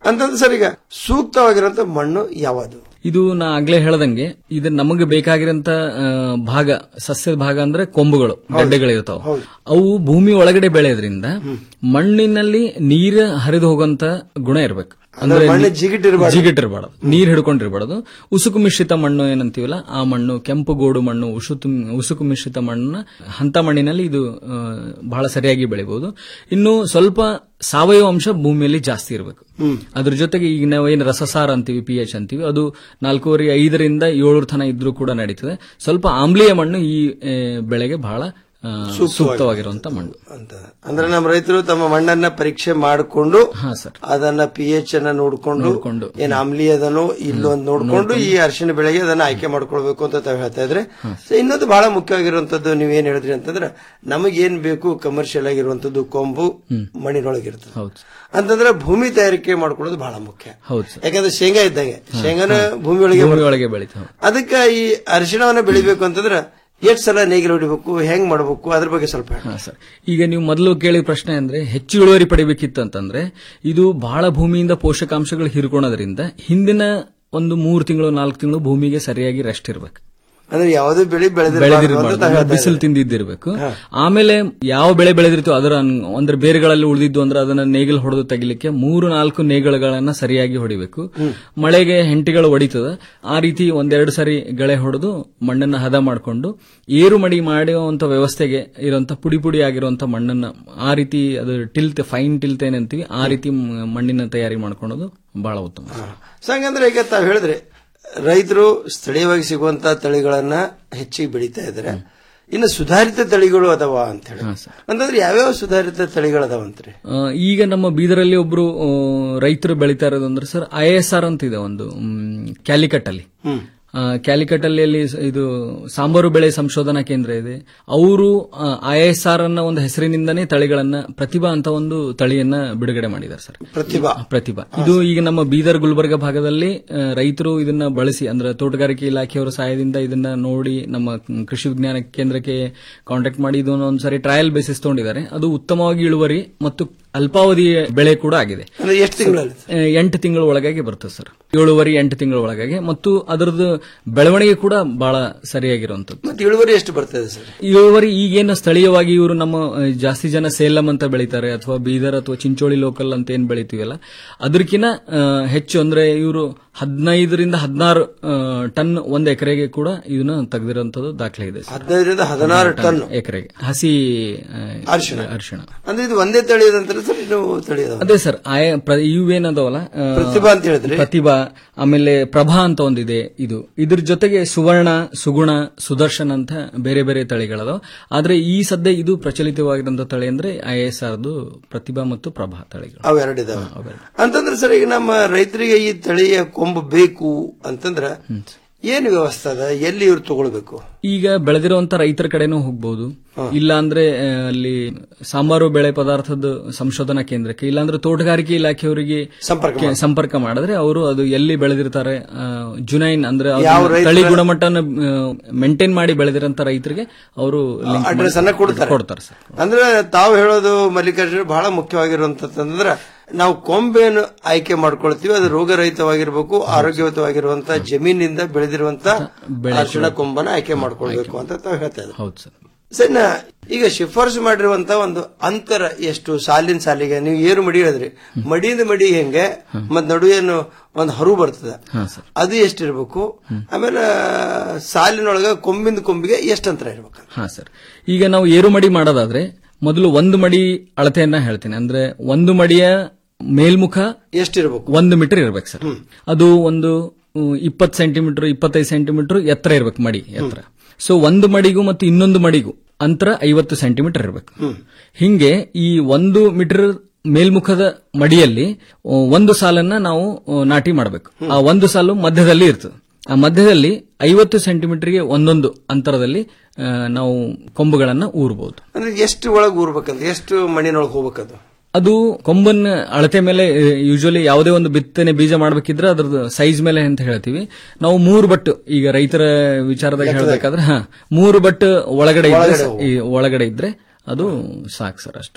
ಅಂತಂದ್ರೆ ಸರ್ ಈಗ ಸೂಕ್ತವಾಗಿರುವಂತ ಮಣ್ಣು ಯಾವುದು ಇದು ನಾ ಆಗ್ಲೇ ಹೇಳ್ದಂಗೆ ಇದು ನಮಗೆ ಬೇಕಾಗಿರೋಂತ ಆ, ಭಾಗ ಸಸ್ಯದ ಭಾಗ ಅಂದ್ರೆ ಕೊಂಬುಗಳು ಗಡ್ಡೆಗಳಿರ್ತಾವ ಅವು ಭೂಮಿ ಒಳಗಡೆ ಬೆಳೆಯೋದ್ರಿಂದ ಮಣ್ಣಿನಲ್ಲಿ ನೀರು ಹರಿದು ಹೋಗುವಂತ ಗುಣ ಇರ್ಬೇಕು ಅಂದ್ರೆ ಮಣ್ಣು ಜಿಗಿಟಿರ್ಬಾರ್ದು. ಜಿಗಿಟಿರ್ಬಾರ್ದು ನೀರ್ ಹಿಡ್ಕೊಂಡಿರ್ಬಾರ್ದು ಉಸುಕು ಮಿಶ್ರಿತ ಮಣ್ಣು ಏನಂತೀವಲ್ಲ ಆ ಮಣ್ಣು ಕೆಂಪು ಗೋಡು ಮಣ್ಣು ಉಸುತು ಉಸುಕು ಮಿಶ್ರಿತ ಮಣ್ಣನ್ನ ಅಂತ ಮಣ್ಣಿನಲ್ಲಿ ಇದು ಆ, ಬಹಳ ಸರಿಯಾಗಿ ಬೆಳಿಬಹುದು ಇನ್ನು ಸ್ವಲ್ಪ ಸಾವಯವ ಅಂಶ ಭೂಮಿಯಲ್ಲಿ ಜಾಸ್ತಿ ಇರಬೇಕು ಅದ್ರ ಜೊತೆಗೆ ಈಗ ನಾವು ಏನು ರಸಸಾರ ಅಂತೀವಿ ಪಿ ಎಚ್ ಅಂತೀವಿ ಅದು ನಾಲ್ಕೂವರೆ ಐದರಿಂದ ಏಳರ ತನ ಇದ್ರೂ ಕೂಡ ನಡೀತದೆ ಸ್ವಲ್ಪ ಆಮ್ಲೀಯ ಮಣ್ಣು ಈ ಆ, ಬೆಳೆಗೆ ಬಹಳ ಆ, ಸೂಕ್ತವಾಗಿರುವಂತ ಮಣ್ಣು ಅಂತ ಅಂದ್ರೆ ನಮ್ಮ ರೈತರು ತಮ್ಮ ಮಣ್ಣನ್ನ ಪರೀಕ್ಷೆ ಮಾಡಿಕೊಂಡು ಹಾ ಸರ್ ಅದನ್ನ ಪಿ ಎಚ್ ಅನ್ನ ನೋಡ್ಕೊಂಡು ನೋಡ್ಕೊಂಡು. ಏನ್ ಆಮ್ಲೀಯ ಅದನೋ ಇಲ್ಲೋ ಅಂತ ನೋಡ್ಕೊಂಡು ಈ ಅರಿಶಿನ ಬೆಳೆಗೆ ಅದನ್ನ ಆಯ್ಕೆ ಮಾಡ್ಕೊಳ್ಬೇಕು ಅಂತ ತಾವು ಹೇಳ್ತಾ ಇದ್ರೆ So, ಇನ್ನೊಂದು ಬಹಳ ಮುಖ್ಯವಾಗಿರುವಂತದ್ದು ನೀವೇನ್ ಹೇಳಿದ್ರಿ ಅಂತಂದ್ರೆ ನಮಗೇನ್ ಬೇಕು ಕಮರ್ಷಿಯಲ್ ಆಗಿರುವಂತದ್ದು ಕೊಂಬು ಮಣ್ಣಿನೊಳಗಿರ್ತದೆ ಹೌದು ಅಂತಂದ್ರೆ ಭೂಮಿ ತಯಾರಿಕೆ ಮಾಡ್ಕೊಳ್ಳೋದು ಬಹಳ ಮುಖ್ಯ ಹೌದು ಸರ್ ಯಾಕಂದ್ರೆ ಶೇಂಗಾ ಇದ್ದಂಗೆ ಶೇಂಗಾನ ಭೂಮಿ ಒಳಗೆ ಭೂಮಿ ಒಳಗೆ ಬೆಳೀತಾವೆ ಅದಕ್ಕೆ ಈ ಅರಿಶಿಣವನ್ನ ಬೆಳಿಬೇಕು ಅಂತಂದ್ರೆ ಎಷ್ಟ್ ಸಲ ನೇಗಿಲು ಹೊಡಿಬೇಕು ಹೆಂಗ್ ಮಾಡ್ಬೇಕು ಅದ್ರ ಬಗ್ಗೆ ಸ್ವಲ್ಪ ಹೇಳಿ. ಹಾ ಸರ್ ಈಗ ನೀವು ಮೊದಲು ಕೇಳಿದ ಪ್ರಶ್ನೆ ಅಂದ್ರೆ ಹೆಚ್ಚು ಇಳುವರಿ ಪಡಿಬೇಕಿತ್ತು ಅಂತಂದ್ರೆ ಇದು ಬಹಳ ಭೂಮಿಯಿಂದ ಪೋಷಕಾಂಶಗಳು ಹಿರ್ಕೊಳೋದ್ರಿಂದ ಹಿಂದಿನ ಒಂದು ಮೂರು ತಿಂಗಳು ನಾಲ್ಕು ತಿಂಗಳು ಭೂಮಿಗೆ ಸರಿಯಾಗಿ ರೆಸ್ಟ್ ಇರಬೇಕು ಅಂದ್ರೆ ಯಾವುದೇ ಬೆಳೆ ಬೆಳೆದಿರಬಾರ್ದು ಅಂತ ಬೆಳೆದಿರಬಾರ್ದು ತಾವ್ ಹೇಳ್ತಾ ಬಿಸಿಲು ಇದ್ದೀರಿ. ತಿಂದಿದ್ದಿರ್ಬೇಕು ಆಮೇಲೆ ಯಾವ ಬೆಳೆ ಬೆಳೆದಿರ್ತೋ ಅದರ ಅನ್- ಅಂದ್ರೆ ಬೇರುಗಳಲ್ಲಿ ಉಳಿದಿದ್ದು ಅಂದ್ರೆ ಅದನ್ನ ನೇಗಿಲು ಹೊಡೆದು ತೆಗಿಲಿಕ್ಕೆ ಮೂರು ನಾಲ್ಕು ನೇಗಿಲುಗಳನ್ನ ಸರಿಯಾಗಿ ಹೊಡಿಬೇಕು ಮಳೆಗೆ ಹೆಂಟಿಗಳು ಹೊಡಿತದ ಆ ರೀತಿ ಒಂದೆರಡು ಸರಿ ಗಳೆ ಹೊಡೆದು ಮಣ್ಣನ್ನ ಹದ ಮಾಡಿಕೊಂಡು ಏರು ಮಡಿ ಮಾಡುವಂತ ವ್ಯವಸ್ಥೆಗೆ ಇರುವಂತ ಪುಡಿ ಪುಡಿ ಆಗಿರುವಂತ ಮಣ್ಣನ್ನ ಆ ರೀತಿ ಅದು ಟಿಲ್ತ್ ಫೈನ್ ಟಿಲ್ತ್ ಏನಂತೀವಿ ಆ ರೀತಿ ಮ್- ಮಣ್ಣಿನ ತಯಾರಿ ಮಾಡ್ಕೊಳ್ಳೋದು ಬಹಳ ಉತ್ತಮ ಸೊ ಹಂಗಂದ್ರೆ ಈಗ ತಾವ್ ಹೇಳಿದ್ರೆ ರೈತರು ಸ್ಥಳೀಯವಾಗಿ ಸಿಗುವಂತ ತಳಿಗಳನ್ನ ಹೆಚ್ಚಿಗೆ ಬೆಳೀತಾ ಇದ್ದಾರೆ ಇನ್ನು ಸುಧಾರಿತ ತಳಿಗಳು ಅದಾವ ಅಂತ ಹೇಳಿ ಅಂತಂದ್ರೆ ಯಾವ್ಯಾವ ಸುಧಾರಿತ ತಳಿಗಳು ಅದಾವಂತ್ರಿ ಆ, ಈಗ ನಮ್ಮ ಬೀದರಲ್ಲಿ ಒಬ್ರು ಆ, ರೈತರು ಬೆಳೀತಾ ಇರೋದಂದ್ರೆ ಸರ್ ಐ ಎಸ್ ಆರ್ ಅಂತ ಇದೆ ಒಂದು ಕ್ಯಾಲಿಕಟ್ ಅಲ್ಲಿ ಕ್ಯಾಲಿಕಟ್ ಅಲ್ಲಿ ಅಲ್ಲಿ ಸ- ಇದು ಸಾಂಬಾರು ಬೆಳೆ ಸಂಶೋಧನಾ ಕೇಂದ್ರ ಇದೆ ಅವರು ಐ ಎಸ್ ಆರ್ ಅನ್ನ ಒಂದು ಹೆಸರಿನಿಂದನೇ ತಳಿಗಳನ್ನ ಪ್ರತಿಭಾ ಅಂತ ಒಂದು ತಳಿಯನ್ನ ಬಿಡುಗಡೆ ಮಾಡಿದ್ದಾರೆ ಸರ್ ಪ್ರತಿಭಾ ಪ್ರತಿಭಾ ಇದು ಈಗ ನಮ್ಮ ಬೀದರ್ ಗುಲ್ಬರ್ಗ ಭಾಗದಲ್ಲಿ ಆ, ರೈತರು ಇದನ್ನ ಬಳಸಿ ಅಂದ್ರೆ ತೋಟಗಾರಿಕೆ ಇಲಾಖೆಯವರ ಸಹಾಯದಿಂದ ಇದನ್ನ ನೋಡಿ ನಮ್ಮ ಕೃಷಿ ವಿಜ್ಞಾನ ಕೇಂದ್ರಕ್ಕೆ ಕಾಂಟ್ಯಾಕ್ಟ್ ಮಾಡಿ ಇದನ್ನ ಒಂದ್ಸರಿ ಟ್ರಯಲ್ ಬೇಸಿಸ್ ತಗೊಂಡಿದ್ದಾರೆ ಅದು ಉತ್ತಮವಾಗಿ ಇಳುವರಿ ಮತ್ತು ಅಲ್ಪಾವಧಿ ಬೆಳೆ ಕೂಡ ಆಗಿದೆ ಅಂದ್ರೆ ಎಷ್ಟು ತಿಂಗಳಲ್ಲಿ ಆ, ಎಂಟು ತಿಂಗಳ ಒಳಗಾಗಿ ಬರ್ತದೆ ಸರ್ ಏಳುವರೆ ಎಂಟು ತಿಂಗಳ ಒಳಗಾಗಿ ಮತ್ತು ಅದರದ್ದು ಬೆಳವಣಿಗೆ ಕೂಡ ಬಹಳ ಸರಿಯಾಗಿರುವಂತದ್ದು ಮತ್ತೆ ಇಳುವರಿ ಎಷ್ಟು ಬರ್ತದೆ ಸರ್ ಇಳುವರಿ ಈಗೇನು ಸ್ಥಳೀಯವಾಗಿ ಇವರು ನಮ್ಮ ಆ, ಜಾಸ್ತಿ ಜನ ಸೇಲಂ ಅಂತ ಬೆಳೀತಾರೆ ಅಥವಾ ಬೀದರ್ ಅಥವಾ ಚಿಂಚೋಳಿ ಲೋಕಲ್ ಅಂತ ಏನ್ ಬೆಳಿತೀವಲ್ಲ ಅದಕ್ಕಿಂತ ಹೆಚ್ಚು ಅಂದ್ರೆ ಇವರು ಹದಿನೈದರಿಂದ ಹದಿನಾರು ಟನ್ ಒಂದ್ ಎಕರೆಗೆ ಕೂಡ ಇದನ್ನ ತೆಗೆದಿರುವಂತದ್ದು ದಾಖಲೆ ಇದೆ ಸರ್. ಹದಿನೈದರಿಂದ ಹದಿನಾರು ಟನ್ ಎಕರೆಗೆ ಹಸಿ ಆ, ಅರಿಶಿಣ ಅರಿಶಿಣ ಅಂದ್ರೆ ಇದು ಒಂದೇ ತಳಿ ಅದಂತಾರೆ ಸರ್ ಇನ್ನು ತಳಿ ಅದಾವ ಅದೇ ಸರ್ ಆಯ- ಪ್ರ- ಇವೇನದವಲ್ಲ ಆ, ಪ್ರತಿಭಾ ಅಂತ ಹೇಳಿದ್ರಿ? ಪ್ರತಿಭಾ ಆಮೇಲೆ ಪ್ರಭಾ ಅಂತ ಒಂದಿದೆ ಇದು ಇದ್ರ ಜೊತೆಗೆ ಸುವರ್ಣ ಸುಗುಣ ಸುದರ್ಶನ್ ಅಂತ ಬೇರೆ ಬೇರೆ ತಳಿಗಳದಾವ ಆದ್ರೆ ಈ ಸದ್ಯ ಇದು ಪ್ರಚಲಿತವಾಗಿರುವಂತ ತಳಿ ಅಂದ್ರೆ ಐ ಎಸ್ ಆರ್ದು ಪ್ರತಿಭಾ ಮತ್ತು ಪ್ರಭಾ ತಳಿಗಳು ಅವೆರಡಿದಾವೆ ಅಂತಂದ್ರೆ ಸರ್ ಈಗ ನಮ್ಮ ರೈತರಿಗೆ ಈ ತಳಿಯ ಕೊಂಬು ಬೇಕು ಅಂತಂದ್ರ ಏನು ವ್ಯವಸ್ಥೆ ಅದ ಎಲ್ಲಿ ಇವ್ರು ತಗೊಳ್ಬೇಕು ಈಗ ಬೆಳೆದಿರುವಂತ ರೈತರ ಕಡೆನೂ ಹೋಗ್ಬಹುದು ಇಲ್ಲ ಅಂದ್ರೆ ಆ, ಅಲ್ಲಿ ಸಾಂಬಾರು ಬೆಳೆ ಪದಾರ್ಥದ ಸಂಶೋಧನಾ ಕೇಂದ್ರಕ್ಕೆ ಇಲ್ಲಾಂದ್ರೆ ತೋಟಗಾರಿಕೆ ಇಲಾಖೆಯವರಿಗೆ ಸಂಪರ್ಕ ಕೆ- ಸಂಪರ್ಕ ಮಾಡಿದ್ರೆ ಅವರು ಅದು ಎಲ್ಲಿ ಬೆಳೆದಿರ್ತಾರೆ ಆ, ಜುನೈನ್ ಅಂದ್ರೆ ಅದು ಯಾವ ರೈತರ- ತಳಿ ಗುಣಮಟ್ಟನ ಮೇಂಟೈನ್ ಮಾಡಿ ಬೆಳೆದಿರಂತ ರೈತರಿಗೆ ಅವರು link ಅಡ್ರೆಸ್ ಮಾಡಿ ಅನ್ನ ಕೊಡ್ತಾರೆ ಕೊಡ್ತಾರೆ ಸರ್ ಅಂದ್ರೆ ತಾವು ಹೇಳೋದು ಮಲ್ಲಿಕಾರ್ಜುನ ಬಹಳ ಮುಖ್ಯವಾಗಿರುವಂತಂದ್ರ ನಾವು ಕೊಂಬೇನು ಆಯ್ಕೆ ಮಾಡ್ಕೊಳ್ತೀವಿ ಅದು ರೋಗರಹಿತವಾಗಿರ್ಬೇಕು ಆರೋಗ್ಯಯುತವಾಗಿರುವಂತ ಜಮೀನಿಂದ ಬೆಳೆದಿರುವಂತ ಅರಿಶಿಣ ಕೊಂಬನ ಆಯ್ಕೆ ಮಾಡ್ಕೊಳ್ಬೇಕು ಅಂತ ತಾವು ಹೇಳ್ತಾ ಇದ್ದೀವಿ ಹೌದು ಸರ್ ಸರ್ ನಾ ಈಗ ಶಿಫಾರಸು ಮಾಡಿರುವಂತ ಒಂದು ಅಂತರ ಎಷ್ಟು ಸಾಲಿನ ಸಾಲಿಗೆ ನೀವು ಏರು ಮಡಿ ಹೇಳಿದ್ರಿ ಮಡಿಯಿಂದ ಮಡಿ ಹೆಂಗೆ ಮತ್ ನಡುವೇನು ಒಂದು ಹರು ಬರ್ತದೆ ಹಾ ಸರ್ ಅದು ಎಷ್ಟಿರ್ಬೇಕು ಆಮೇಲೆ ಸಾಲಿನೊಳಗ ಕೊಂಬಿಂದ ಕೊಂಬಿಗೆ ಎಷ್ಟು ಅಂತರ ಇರ್ಬೇಕು ಹಾ ಸರ್ ಈಗ ನಾವು ಏರು ಮಡಿ ಮಾಡೋದಾದ್ರೆ ಮೊದಲು ಒಂದು ಮಡಿ ಅಳತೆಯನ್ನ ಹೇಳ್ತೀನಿ ಅಂದ್ರೆ ಒಂದು ಮಡಿಯ ಮೇಲ್ಮುಖ ಎಷ್ಟಿರ್ಬೇಕು ಒಂದು ಮೀಟರ್ ಇರ್ಬೇಕು ಸರ್ ಅದು ಒಂದು ಇಪ್ಪತ್ತು ಸೆಂಟಿಮೀಟರ್ ಇಪ್ಪತ್ತೈದು ಸೆಂಟಿಮೀಟರ್ ಎತ್ತರ ಇರ್ಬೇಕು ಮಡಿ ಎತ್ತರ ಸೊ ಒಂದು ಮಡಿಗೂ ಮತ್ತು ಇನ್ನೊಂದು ಮಡಿಗೂ ಅಂತರ ಐವತ್ತು ಸೆಂಟಿಮೀಟರ್ ಇರಬೇಕು ಹಿಂಗೆ ಈ ಒಂದು ಮೀಟರ್ ಮೇಲ್ಮುಖದ ಮಡಿಯಲ್ಲಿ ಆ, ಒಂದು ಸಾಲನ್ನ ನಾವು ಆ, ನಾಟಿ ಮಾಡಬೇಕು ಆ ಒಂದು ಸಾಲು ಮಧ್ಯದಲ್ಲಿ ಇರ್ತದೆ ಆ ಮಧ್ಯದಲ್ಲಿ ಐವತ್ತು ಸೆಂಟಿಮೀಟರ್ಗೆ ಒಂದೊಂದು ಅಂತರದಲ್ಲಿ ಆ, ನಾವು ಕೊಂಬುಗಳನ್ನ ಊರಬಹುದು ಅಂದ್ರೆ ಎಷ್ಟು ಒಳಗೆ ಊರ್ಬೇಕಂತ ಎಷ್ಟು ಮಣ್ಣಿನೊಳಗೆ ಹೋಗ್ಬೇಕದು ಅದು ಕೊಂಬನ್ನ ಅಳತೆ ಮೇಲೆ ಯೂಶಲಿ ಯಾವುದೇ ಒಂದು ಬಿತ್ತನೆ ಬೀಜ ಮಾಡ್ಬೇಕಿದ್ರೆ ಅದ್ರದ್ದು ಸೈಜ್ ಮೇಲೆ ಅಂತ ಹೇಳ್ತೀವಿ ನಾವು ಮೂರು ಬಟ್ಟು ಈಗ ರೈತರ ವಿಚಾರದಾಗ ಹೇಳ್ಬೇಕಾದ್ರೆ ಹಾ ಮೂರು ಬಟ್ಟು ಒಳಗಡೆ ಇದ್ರೆ ಒಳಗಡೆ ಸ- ಈ ಒಳಗಡೆ ಇದ್ರೆ ಅದು ಸಾಕು ಸರ್ ಅಷ್ಟು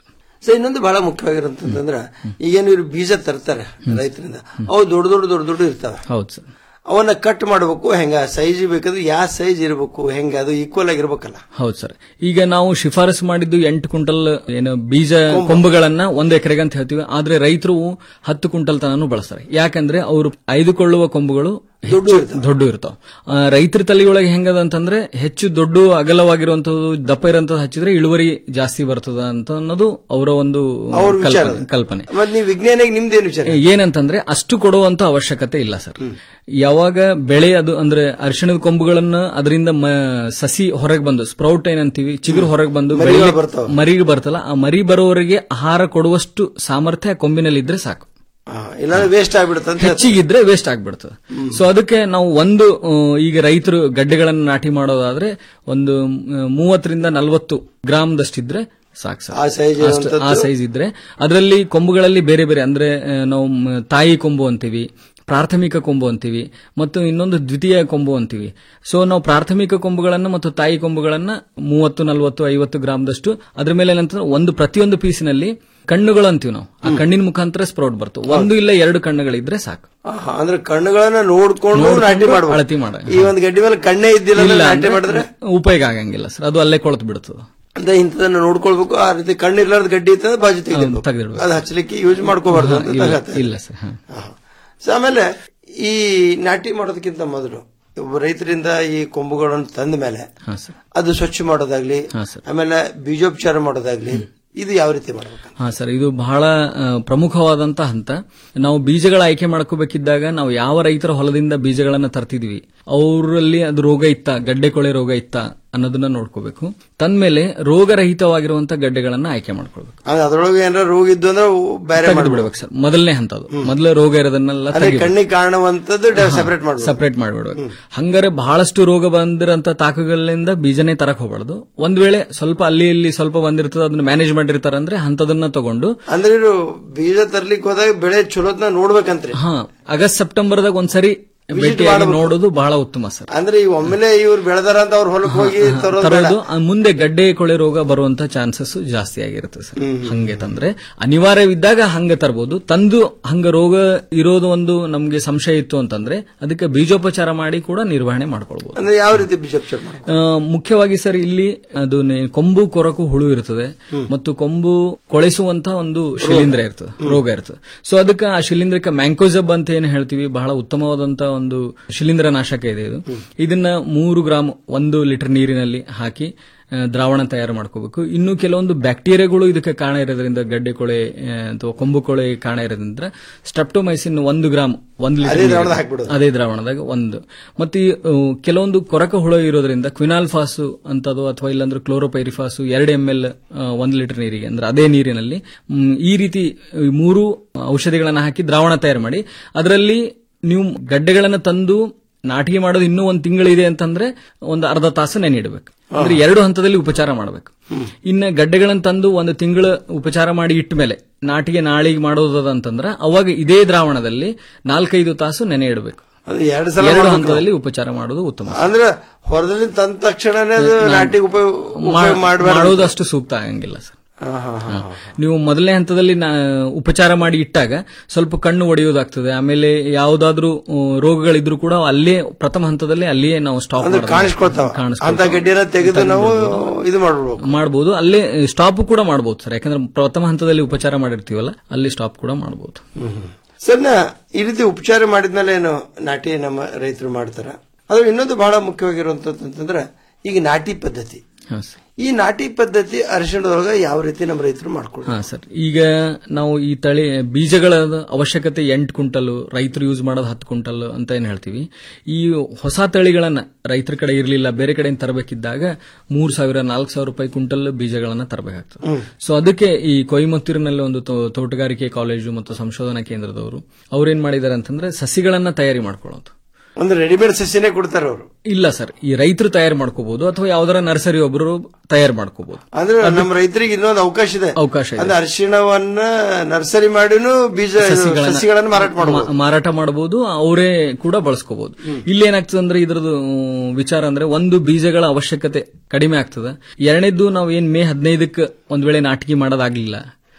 ಸೊ ಇನ್ನೊಂದು ಬಹಳ ಮುಖ್ಯವಾಗಿರುತ್ತಂತಂದ್ರ ಈಗೇನು ಇವ್ರು ಬೀಜ ತರ್ತಾರೆ ರೈತರಿಂದ ಅವು ದೊಡ್ಡ ದೊಡ್ಡ ದೊಡ್ಡ ದೊಡ್ಡ ಇರ್ತಾವೆ ಹೌದು ಸರ್ ಅವನ್ನ ಕಟ್ ಮಾಡಬೇಕು ಹೆಂಗ ಸೈಜ್ ಬೇಕಾದ್ರೆ ಯಾವ ಸೈಜ್ ಇರಬೇಕು ಹೆಂಗ ಅದು ಈಕ್ವಲ್ ಆಗಿರ್ಬೇಕಲ್ಲ ಹೌದು ಸರ್ ಈಗ ನಾವು ಶಿಫಾರಸು ಮಾಡಿದ್ದು ಎಂಟು ಕ್ವಿಂಟಲ್ ಏನು ಬೀಜ ಕೊಂಬುಗಳನ್ನ ಒಂದು ಎಕರೆಗೆ ಅಂತ ಹೇಳ್ತೀವಿ ಆದ್ರೆ ರೈತರು ಹತ್ತು ಕ್ವಿಂಟಲ್ ತನೂ ಬಳಸ್ತಾರೆ ಯಾಕಂದ್ರೆ ಅವರು ಆಯ್ದುಕೊಳ್ಳುವ ಕೊಂಬುಗಳು ದೊಡ್ಡ ಇರ್ತಾವ ರೈತರ ತಲೆಯೊಳಗೆ ಹೆಂಗದ ಅಂತಂದ್ರೆ ಹೆಚ್ಚು ದೊಡ್ಡ ಅಗಲವಾಗಿರುವಂತದ್ದು ದಪ್ಪ ಇರುವಂತದ್ದು ಹಚ್ಚಿದ್ರೆ ಇಳುವರಿ ಜಾಸ್ತಿ ಬರ್ತದ ಅಂತ ಅನ್ನೋದು ಅವರ ಒಂದು ಅವ್ರ ವಿಚಾರ. ಕಲ್ಪನೆ- ಕಲ್ಪನೆ ಮತ್ ನೀವು ವಿಜ್ಞಾನಿಗೆ ನಿಮ್ದೇನು ವಿಚಾರ ಏನಂತಂದ್ರೆ ಅಷ್ಟು ಕೊಡುವಂತ ಅವಶ್ಯಕತೆ ಇಲ್ಲ ಸರ್ ಯಾವಾಗ ಬೆಳೆ ಅದು ಅಂದ್ರೆ ಅರಿಶಿಣದ ಕೊಂಬುಗಳನ್ನ ಅದರಿಂದ ಮ- ಸಸಿ ಹೊರಗೆ ಬಂದು ಸ್ಪ್ರೌಟ್ ಏನಂತೀವಿ ಚಿಗುರು ಹೊರಗೆ ಬಂದು ಮರಿಗಳು ಬೆಳೆಗೆ- ಬರ್ತಾವ. ಮರಿಗೆ ಬರ್ತಲ್ಲ ಆ ಮರಿ ಬರೋವರೆಗೆ ಆಹಾರ ಕೊಡುವಷ್ಟು ಸಾಮರ್ಥ್ಯ ಆ ಕೊಂಬಿನಲ್ಲಿ ಇದ್ರೆ ಸಾಕು ಇಲ್ಲಾಂದ್ರೆ ವೇಸ್ಟ್ ಆಗ್ಬಿಡುತ್ತೆ ಅಂತ ಹೇಳ್ತಾರೆ. ಹೆಚ್ಚಿಗಿದ್ರೆ ವೇಸ್ಟ್ ಆಗ್ಬಿಡ್ತದೆ ಸೊ ಅದಕ್ಕೆ ನಾವು ಒಂದು ಆ, ಈಗ ರೈತರು ಗಡ್ಡೆಗಳನ್ನು ನಾಟಿ ಮಾಡೋದಾದ್ರೆ ಒಂದು ಆ, ಮೂವತ್ತರಿಂದ ನಲವತ್ತು ಗ್ರಾಮ್ದಷ್ಟಿದ್ರೆ ಸಾಕು ಸರ್ ಆ size ಅಷ್ಟು- ಆ ಇರುವಂತದ್ದು? ಸೈಜ್ ಇದ್ರೆ ಅದರಲ್ಲಿ ಕೊಂಬುಗಳಲ್ಲಿ ಬೇರೆ ಬೇರೆ ಅಂದ್ರೆ ಆ, ನಾವು ಮ- ತಾಯಿ ಕೊಂಬು ಅಂತೀವಿ ಪ್ರಾಥಮಿಕ ಕೊಂಬು ಅಂತೀವಿ ಮತ್ತು ಇನ್ನೊಂದು ದ್ವಿತೀಯ ಕೊಂಬು ಅಂತೀವಿ ಸೊ ನಾವು ಪ್ರಾಥಮಿಕ ಕೊಂಬುಗಳನ್ನು ಮತ್ತು ತಾಯಿ ಕೊಂಬುಗಳನ್ನ ಮೂವತ್ತು ನಲವತ್ತು ಐವತ್ತು ಗ್ರಾಮ್ದಷ್ಟು ಅದ್ರ ಮೇಲೆ ಏನಂತಂದ್ರೆ ಒಂದು ಪ್ರತಿಯೊಂದು ಪೀಸಿನಲ್ಲಿ ಕಣ್ಣುಗಳು ಅಂತೀವಿ ನಾವು ಆ ಕಣ್ಣಿನ ಮುಖಾಂತರ ಸ್ಪ್ರೌಟ್ ಬರ್ತವೆ ಒಂದು ಇಲ್ಲ ಎರಡು ಕಣ್ಣುಗಳಿದ್ರೆ ಸಾಕು ಆಹಾ, ಅಂದ್ರೆ ಕಣ್ಣುಗಳನ್ನ ನೋಡ್ಕೊಂಡು ನೋಡ್ಕೊಂಡು ನಾಟಿ ಮಾಡ್ಬೇಕು ಅಳತಿ ಮಾಡ ಈ ಒಂದು ಗಡ್ಡಿ ಮೇಲೆ ಕಣ್ಣೇ ಇದ್ದಿಲ್ಲ ಅಂದ್ರೆ ಇಲ್ಲ ನಾಟಿ ಅಂದ್ರೆ ಮಾಡಿದ್ರೆ ಉಪಯೋಗ ಆಗಂಗಿಲ್ಲ ಸರ್ ಅದು ಅಲ್ಲೇ ಕೊಳತು ಬಿಡ್ತದೆ ಅಂದ್ರೆ ಇಂಥದನ್ನ ನೋಡ್ಕೊಳ್ಬೇಕು ಆ ರೀತಿ ಕಣ್ಣಿರ್ಲಾರ್ದ ಗಡ್ಡಿ ಇತ್ತಂದ್ರೆ ಬಾಜು ತೆಗೆದಿರ್ಬೇಕು ತೆಗೆದಿಡ್ಬೇಕು. ಅದು ಹಚ್ಚಲಿಕ್ಕೆ ಯೂಸ್ ಮಾಡ್ಕೋಬಾರ್ದು ಅಂತ ಇಲ್ಲ- ತಗತ್ತೆ. ಇಲ್ಲ ಸರ್ ಹಾ. ಸೊ ಆಮೇಲೆ ಈ ನಾಟಿ ಮಾಡೋದಕ್ಕಿಂತ ಮೊದಲು ಒಬ್ಬ ರೈತರಿಂದ ಈ ಕೊಂಬುಗಳನ್ನು ತಂದ ಮೇಲೆ ಹಾ ಸರ್ ಅದು ಸ್ವಚ್ಛ ಮಾಡೋದಾಗ್ಲಿ ಹಾ ಸರ್ ಆಮೇಲೆ ಬೀಜೋಪಚಾರ ಮಾಡೋದಾಗ್ಲಿ ಇದು ಯಾವ ರೀತಿ ಮಾಡಬೇಕು ಹಾ ಸರ್ ಇದು ಬಹಳ ಆ, ಪ್ರಮುಖವಾದಂತ ಹಂತ ನಾವು ಬೀಜಗಳ ಆಯ್ಕೆ ಮಾಡ್ಕೋಬೇಕಿದ್ದಾಗ ನಾವು ಯಾವ ರೈತರ ಹೊಲದಿಂದ ಬೀಜಗಳನ್ನ ತರ್ತಿದ್ವಿ ಅವರಲ್ಲಿ ಅದು ರೋಗ ಇತ್ತ ಗಡ್ಡೆ ಕೊಳೆ ರೋಗ ಇತ್ತ ಅನ್ನೋದನ್ನ ನೋಡ್ಕೋಬೇಕು ತಂದ್ಮೇಲೆ ರೋಗರಹಿತವಾಗಿರುವಂತ ಗಡ್ಡೆಗಳನ್ನ ಆಯ್ಕೆ ಮಾಡ್ಕೊಳ್ಬೇಕು ಅಂದ್ರೆ ಅದ್ರೊಳಗೆ ಏನಾರ ರೋಗ ಇದ್ದು ಅಂದ್ರೆ ಅವು ಬೇರೆ ತೆಗೆದು ಮಾಡ್ಬಿಡ್ಬೇಕು ಬಿಡ್ಬೇಕು ಸರ್ ಮೊದಲನೇ ಹಂತ ಅದು ಮೊದಲ ರೋಗ ಇರೋದನ್ನೆಲ್ಲ ಅಂದ್ರೆ ಕಣ್ಣಿಗೆ ಕಾಣುವಂತದ್ದು ಸೆಪರೇಟ್ ಮಾಡ್ಬೇಕು ಸಪರೇಟ್ ಮಾಡಿಬಿಡ್ಬೇಕು ಹಂಗಾರೆ ಬಹಳಷ್ಟು ರೋಗ ಬಂದಿರಂತ ತಾಕುಗಳಿಂದ ಬೀಜನೇ ತರಕ್ ಹೋಗ್ಬಾರ್ದು ಒಂದ್ ವೇಳೆ ಸ್ವಲ್ಪ ಅಲ್ಲಿ ಇಲ್ಲಿ ಸ್ವಲ್ಪ ಬಂದಿರ್ತದೆ ಅದನ್ನ ಮ್ಯಾನೇಜ್ ಮಾಡಿರ್ತಾರೆ ಅಂದ್ರೆ ಅಂತದನ್ನ ತಗೊಂಡು ಅಂದ್ರೆ ಇವ್ರು ಬೀಜ ತರ್ಲಿಕ್ಕೆ ಹೋದಾಗ ಬೆಳೆ ಚಲೋತ್ನ ನೋಡ್ಬೇಕಂತ್ರಿ ಹಾ ಆಗಸ್ಟ್ ಸೆಪ್ಟೆಂಬರ್ದಾಗ ಒಂದ್ಸರಿ ಭೇಟಿಯಾಗಿ ಮಾಡ್ಬೇಕು. ನೋಡೋದು ಬಹಳ ಉತ್ತಮ ಸರ್ ಅಂದ್ರೆ ಈ ಒಮ್ಮೆಲೆ ಇವ್ರು ಬೆಳೆದಾರ ಅಂತ ಅವ್ರ ಹೊಲಕ್ಕೆ ಹೋಗಿ ತರೋದು ಬೇಡ. ತರೋದು ಆ ಮುಂದೆ ಗಡ್ಡೆ ಕೊಳೆ ರೋಗ ಬರುವಂತ ಚಾನ್ಸಸ್ ಜಾಸ್ತಿ ಆಗಿರುತ್ತೆ ಸರ್ ಹಂಗೆ ತಂದ್ರೆ ಅನಿವಾರ್ಯವಿದ್ದಾಗ ಹಂಗೆ ತರಬಹುದು ತಂದು ಹಂಗ ರೋಗ ಇರೋದು ಒಂದು ನಮ್ಗೆ ಸಂಶಯ ಇತ್ತು ಅಂತಂದ್ರೆ ಅದಕ್ಕೆ ಬೀಜೋಪಚಾರ ಮಾಡಿ ಕೂಡ ನಿರ್ವಹಣೆ ಮಾಡ್ಕೊಳ್ಬಹುದು ಅಂದ್ರೆ ಯಾವ ರೀತಿ ಬೀಜೋಪಚಾರ ಮಾಡ್ಬೇಕು? ಆ, ಮುಖ್ಯವಾಗಿ ಸರ್ ಇಲ್ಲಿ ಅದು ನೆ- ಕೊಂಬು ಕೊರಕು ಹುಳು ಇರ್ತದೆ ಮತ್ತು ಕೊಂಬು ಕೊಳೆಸುವಂತ ಒಂದು ಶಿಲೀಂಧ್ರ ಇರ್ತದೆ ರೋಗ ಇರ್ತದೆ ಸೊ ಅದಕ್ಕೆ ಆ ಶಿಲೀಂಧ್ರಕ್ಕೆ ಮ್ಯಾಂಕೋಜಬ್ ಅಂತ ಏನು ಹೇಳ್ತೀವಿ ಬಹಳ ಉತ್ತಮವಾದಂತ ಒಂದು ಶಿಲೀಂಧ್ರ ನಾಶಕ ಇದೆ ಇದು ಇದನ್ನ ಮೂರು ಗ್ರಾಮ್ ಒಂದು ಲೀಟರ್ ನೀರಿನಲ್ಲಿ ಹಾಕಿ ಆ, ದ್ರಾವಣ ತಯಾರು ಮಾಡ್ಕೋಬೇಕು ಇನ್ನು ಕೆಲವೊಂದು ಬ್ಯಾಕ್ಟೀರಿಯಾಗಳು ಇದಕ್ಕೆ ಕಾರಣ ಇರೋದ್ರಿಂದ ಗಡ್ಡೆ ಕೊಳೆ ಆ, ಅಥವಾ ಕೊಂಬು ಕೊಳೆ ಕಾರಣ ಇರೋದ್ರಿಂದ ಸ್ಟ್ರೆಪ್ಟೋಮೈಸಿನ್ ಒಂದು ಗ್ರಾಮ್ ಒಂದು ಅದೇ ಲೀಟರ್ ದ್ರಾವಣದಾಗ ಹಾಕ್ಬಿಡೋದು. ಅದೇ ದ್ರಾವಣದಾಗ ಒಂದು ಮತ್ತೆ ಈ, ಆ, ಕೆಲವೊಂದು ಕೊರಕ ಹುಳ ಇರೋದ್ರಿಂದ ಕ್ವಿನಾಲ್ಫಾಸು ಅಂತದು ಅಥವಾ ಇಲ್ಲಾಂದ್ರೆ ಕ್ಲೋರೋಪೈರಿಫಾಸು ಎರಡು ಎಂ ಎಲ್ ಒಂದು ಲೀಟರ್ ನೀರಿಗೆ ಅಂದ್ರೆ ಅದೇ ನೀರಿನಲ್ಲಿ ಮ್, ಈ ರೀತಿ ಈ ಮೂರು ಔಷಧಿಗಳನ್ನ ಹಾಕಿ ದ್ರಾವಣ ತಯಾರು ಮಾಡಿ ಅದರಲ್ಲಿ ನೀವು ಗಡ್ಡೆಗಳನ್ನ ತಂದು ನಾಟಿಗೆ ಮಾಡೋದು ಇನ್ನೂ ಒಂದು ತಿಂಗಳಿದೆ ಅಂತಂದ್ರೆ ಒಂದು ಅರ್ಧ ತಾಸು ನೆನೆಯಿಡಬೇಕು ಅಂದ್ರೆ ಎರಡು ಹಂತದಲ್ಲಿ ಉಪಚಾರ ಮಾಡಬೇಕು ಇನ್ನು ಗಡ್ಡೆಗಳನ್ನ ತಂದು ಒಂದು ತಿಂಗಳು ಉಪಚಾರ ಮಾಡಿ ಇಟ್ಟ ಮೇಲೆ ನಾಟಿಗೆ ನಾಳಿಗೆ ಮಾಡೋದದ ಅಂತಂದ್ರೆ ಅವಾಗ ಇದೇ ದ್ರಾವಣದಲ್ಲಿ ನಾಲ್ಕೈದು ತಾಸು ನೆನೆ ಇಡಬೇಕು ಅದು ಎರಡು ಸಲ ಎರಡು ಮಾಡ್ಬೇಕು ಹಂತದಲ್ಲಿ ಉಪಚಾರ ಮಾಡೋದು ಉತ್ತಮ ಅಂದ್ರೆ ಹೊರದಲ್ಲಿ ತಂದ ತಕ್ಷಣನೇ ಅದು ನಾ- ನಾಟಿಗೆ ಉಪಯೋಗ ಮಾ- ಮಾಡಬಾರ್ದು ಮಾಡೋದು ಅಷ್ಟು ಸೂಕ್ತ ಆಗಂಗಿಲ್ಲ ಸರ್ ಹಾ. ನೀವು ಮೊದಲನೇ ಹಂತದಲ್ಲಿ ನಾ- ಉಪಚಾರ ಮಾಡಿ ಇಟ್ಟಾಗ ಸ್ವಲ್ಪ ಕಣ್ಣು ಒಡೆಯೋದಾಗ್ತದೆ ಆಮೇಲೆ ಯಾವುದಾದ್ರೂ ಆ, ರೋಗಗಳಿದ್ರು ಕೂಡ ಅಲ್ಲೇ ಪ್ರಥಮ ಹಂತದಲ್ಲಿ ಅಲ್ಲಿಯೇ ನಾವು ಸ್ಟಾಪ್ ಅಂದ್ರೆ ಕಾಣಿಸ್ಕೊಳ್ತಾವ ಅಂತ ಗಡ್ಡಿನ ತೆಗೆದು ನಾವು ಇದು ಮಾಡ್ಬಿಡ್ಬೇಕು ಮಾಡಬಹುದು ಅಲ್ಲೇ ಸ್ಟಾಪ್ ಕೂಡ ಮಾಡಬಹುದು ಸರ್ ಯಾಕಂದ್ರೆ ಪ್ರಥಮ ಹಂತದಲ್ಲಿ ಉಪಚಾರ ಮಾಡಿರ್ತೀವಲ್ಲ ಅಲ್ಲಿ ಸ್ಟಾಪ್ ಕೂಡ ಮಾಡಬಹುದು ಸರ್ ನಾ ಈ ರೀತಿ ಉಪಚಾರ ಮಾಡಿದ್ಮೇಲೆ ಏನು ನಾಟಿ ನಮ್ಮ ರೈತರು ಮಾಡ್ತಾರ ಅದು ಇನ್ನೊಂದು ಬಹಳ ಮುಖ್ಯವಾಗಿರುವಂತಂದ್ರೆ ಈಗ ನಾಟಿ ಪದ್ಧತಿ ಹಾ ಸರ್ ಈ ನಾಟಿ ಪದ್ಧತಿ ಅರಿಶಿಣದೊಳಗ ಯಾವ ರೀತಿ ನಮ್ಮ ರೈತರು ಮಾಡ್ಕೊಳ್ಳಿ ಹಾ ಸರ್ ಈಗ ನಾವು ಈ ತಳಿ ಬೀಜಗಳ ಅವಶ್ಯಕತೆ ಎಂಟು ಕ್ವಿಂಟಲ್ ರೈತರು ಯೂಸ್ ಮಾಡೋದು ಹತ್ತು ಕ್ವಿಂಟಲ್ ಅಂತ ಏನ್ ಹೇಳ್ತೀವಿ ಈ ಹೊಸ ತಳಿಗಳನ್ನ ರೈತರ ಕಡೆ ಇರಲಿಲ್ಲ ಬೇರೆ ಕಡೆಯಿಂದ ತರಬೇಕಿದ್ದಾಗ ಮೂರ್ ಸಾವಿರ ನಾಲ್ಕು ಸಾವಿರ ರೂಪಾಯಿ ಕ್ವಿಂಟಲ್ ಬೀಜಗಳನ್ನ ತರಬೇಕಾಗ್ತದೆ ಹ್ಮ್. ಸೊ ಅದಕ್ಕೆ ಈ ಕೊಯಮತ್ತೂರಿನಲ್ಲಿ ಒಂದು ತೋ- ತೋಟಗಾರಿಕೆ ಕಾಲೇಜು ಮತ್ತು ಸಂಶೋಧನಾ ಕೇಂದ್ರದವರು ಅವ್ರೇನ್ ಮಾಡಿದ್ದಾರೆ ಅಂತಂದ್ರೆ ಸಸಿಗಳನ್ನ ತಯಾರಿ ಮಾಡ್ಕೊಳ್ಳೋದು ಒಂದು ರೆಡಿಮೇಡ್ ಸಸಿನೇ ಕೊಡ್ತಾರೆ ಅವರು ಇಲ್ಲ ಸರ್ ಈ ರೈತರು ತಯಾರು ಮಾಡ್ಕೋಬಹುದು ಅಥವಾ ಯಾವ್ದಾರ ನರ್ಸರಿ ಒಬ್ಬರು ತಯಾರು ಮಾಡ್ಕೋಬಹುದು ಅಂದ್ರೆ ನಮ್ಮ ರೈತರಿಗೆ ಇನ್ನೊಂದು ಅವಕಾಶ ಇದೆ ಅವಕಾಶ ಇದೆ. ಅಂದ್ರೆ ಅರಿಶಿಣವನ್ನ ನರ್ಸರಿ ಮಾಡಿನೂ ಬೀಜ ಸಸಿಗಳನ್ನ ಮಾರಾಟ ಮಾಡಬಹುದು ಮಾ- ಮಾರಾಟ ಮಾಡಬಹುದು ಅವರೇ ಕೂಡ ಬಳಸ್ಕೋಬಹುದು ಇಲ್ಲಿ ಏನಾಗ್ತದೆ ಅಂದ್ರೆ ಇದ್ರದ್ದು ಉಮ್, ವಿಚಾರ ಅಂದ್ರೆ ಒಂದು ಬೀಜಗಳ ಅವಶ್ಯಕತೆ ಕಡಿಮೆ ಆಗ್ತದೆ ಎರಡನೇದ್ದು ನಾವು ಏನ್ ಮೇ ಹದಿನೈದಕ್ಕೆ ಒಂದ್ ವೇಳೆ ನಾಟಿಗೆ ಮಾಡೋದಾಗ್ಲಿಲ್ಲ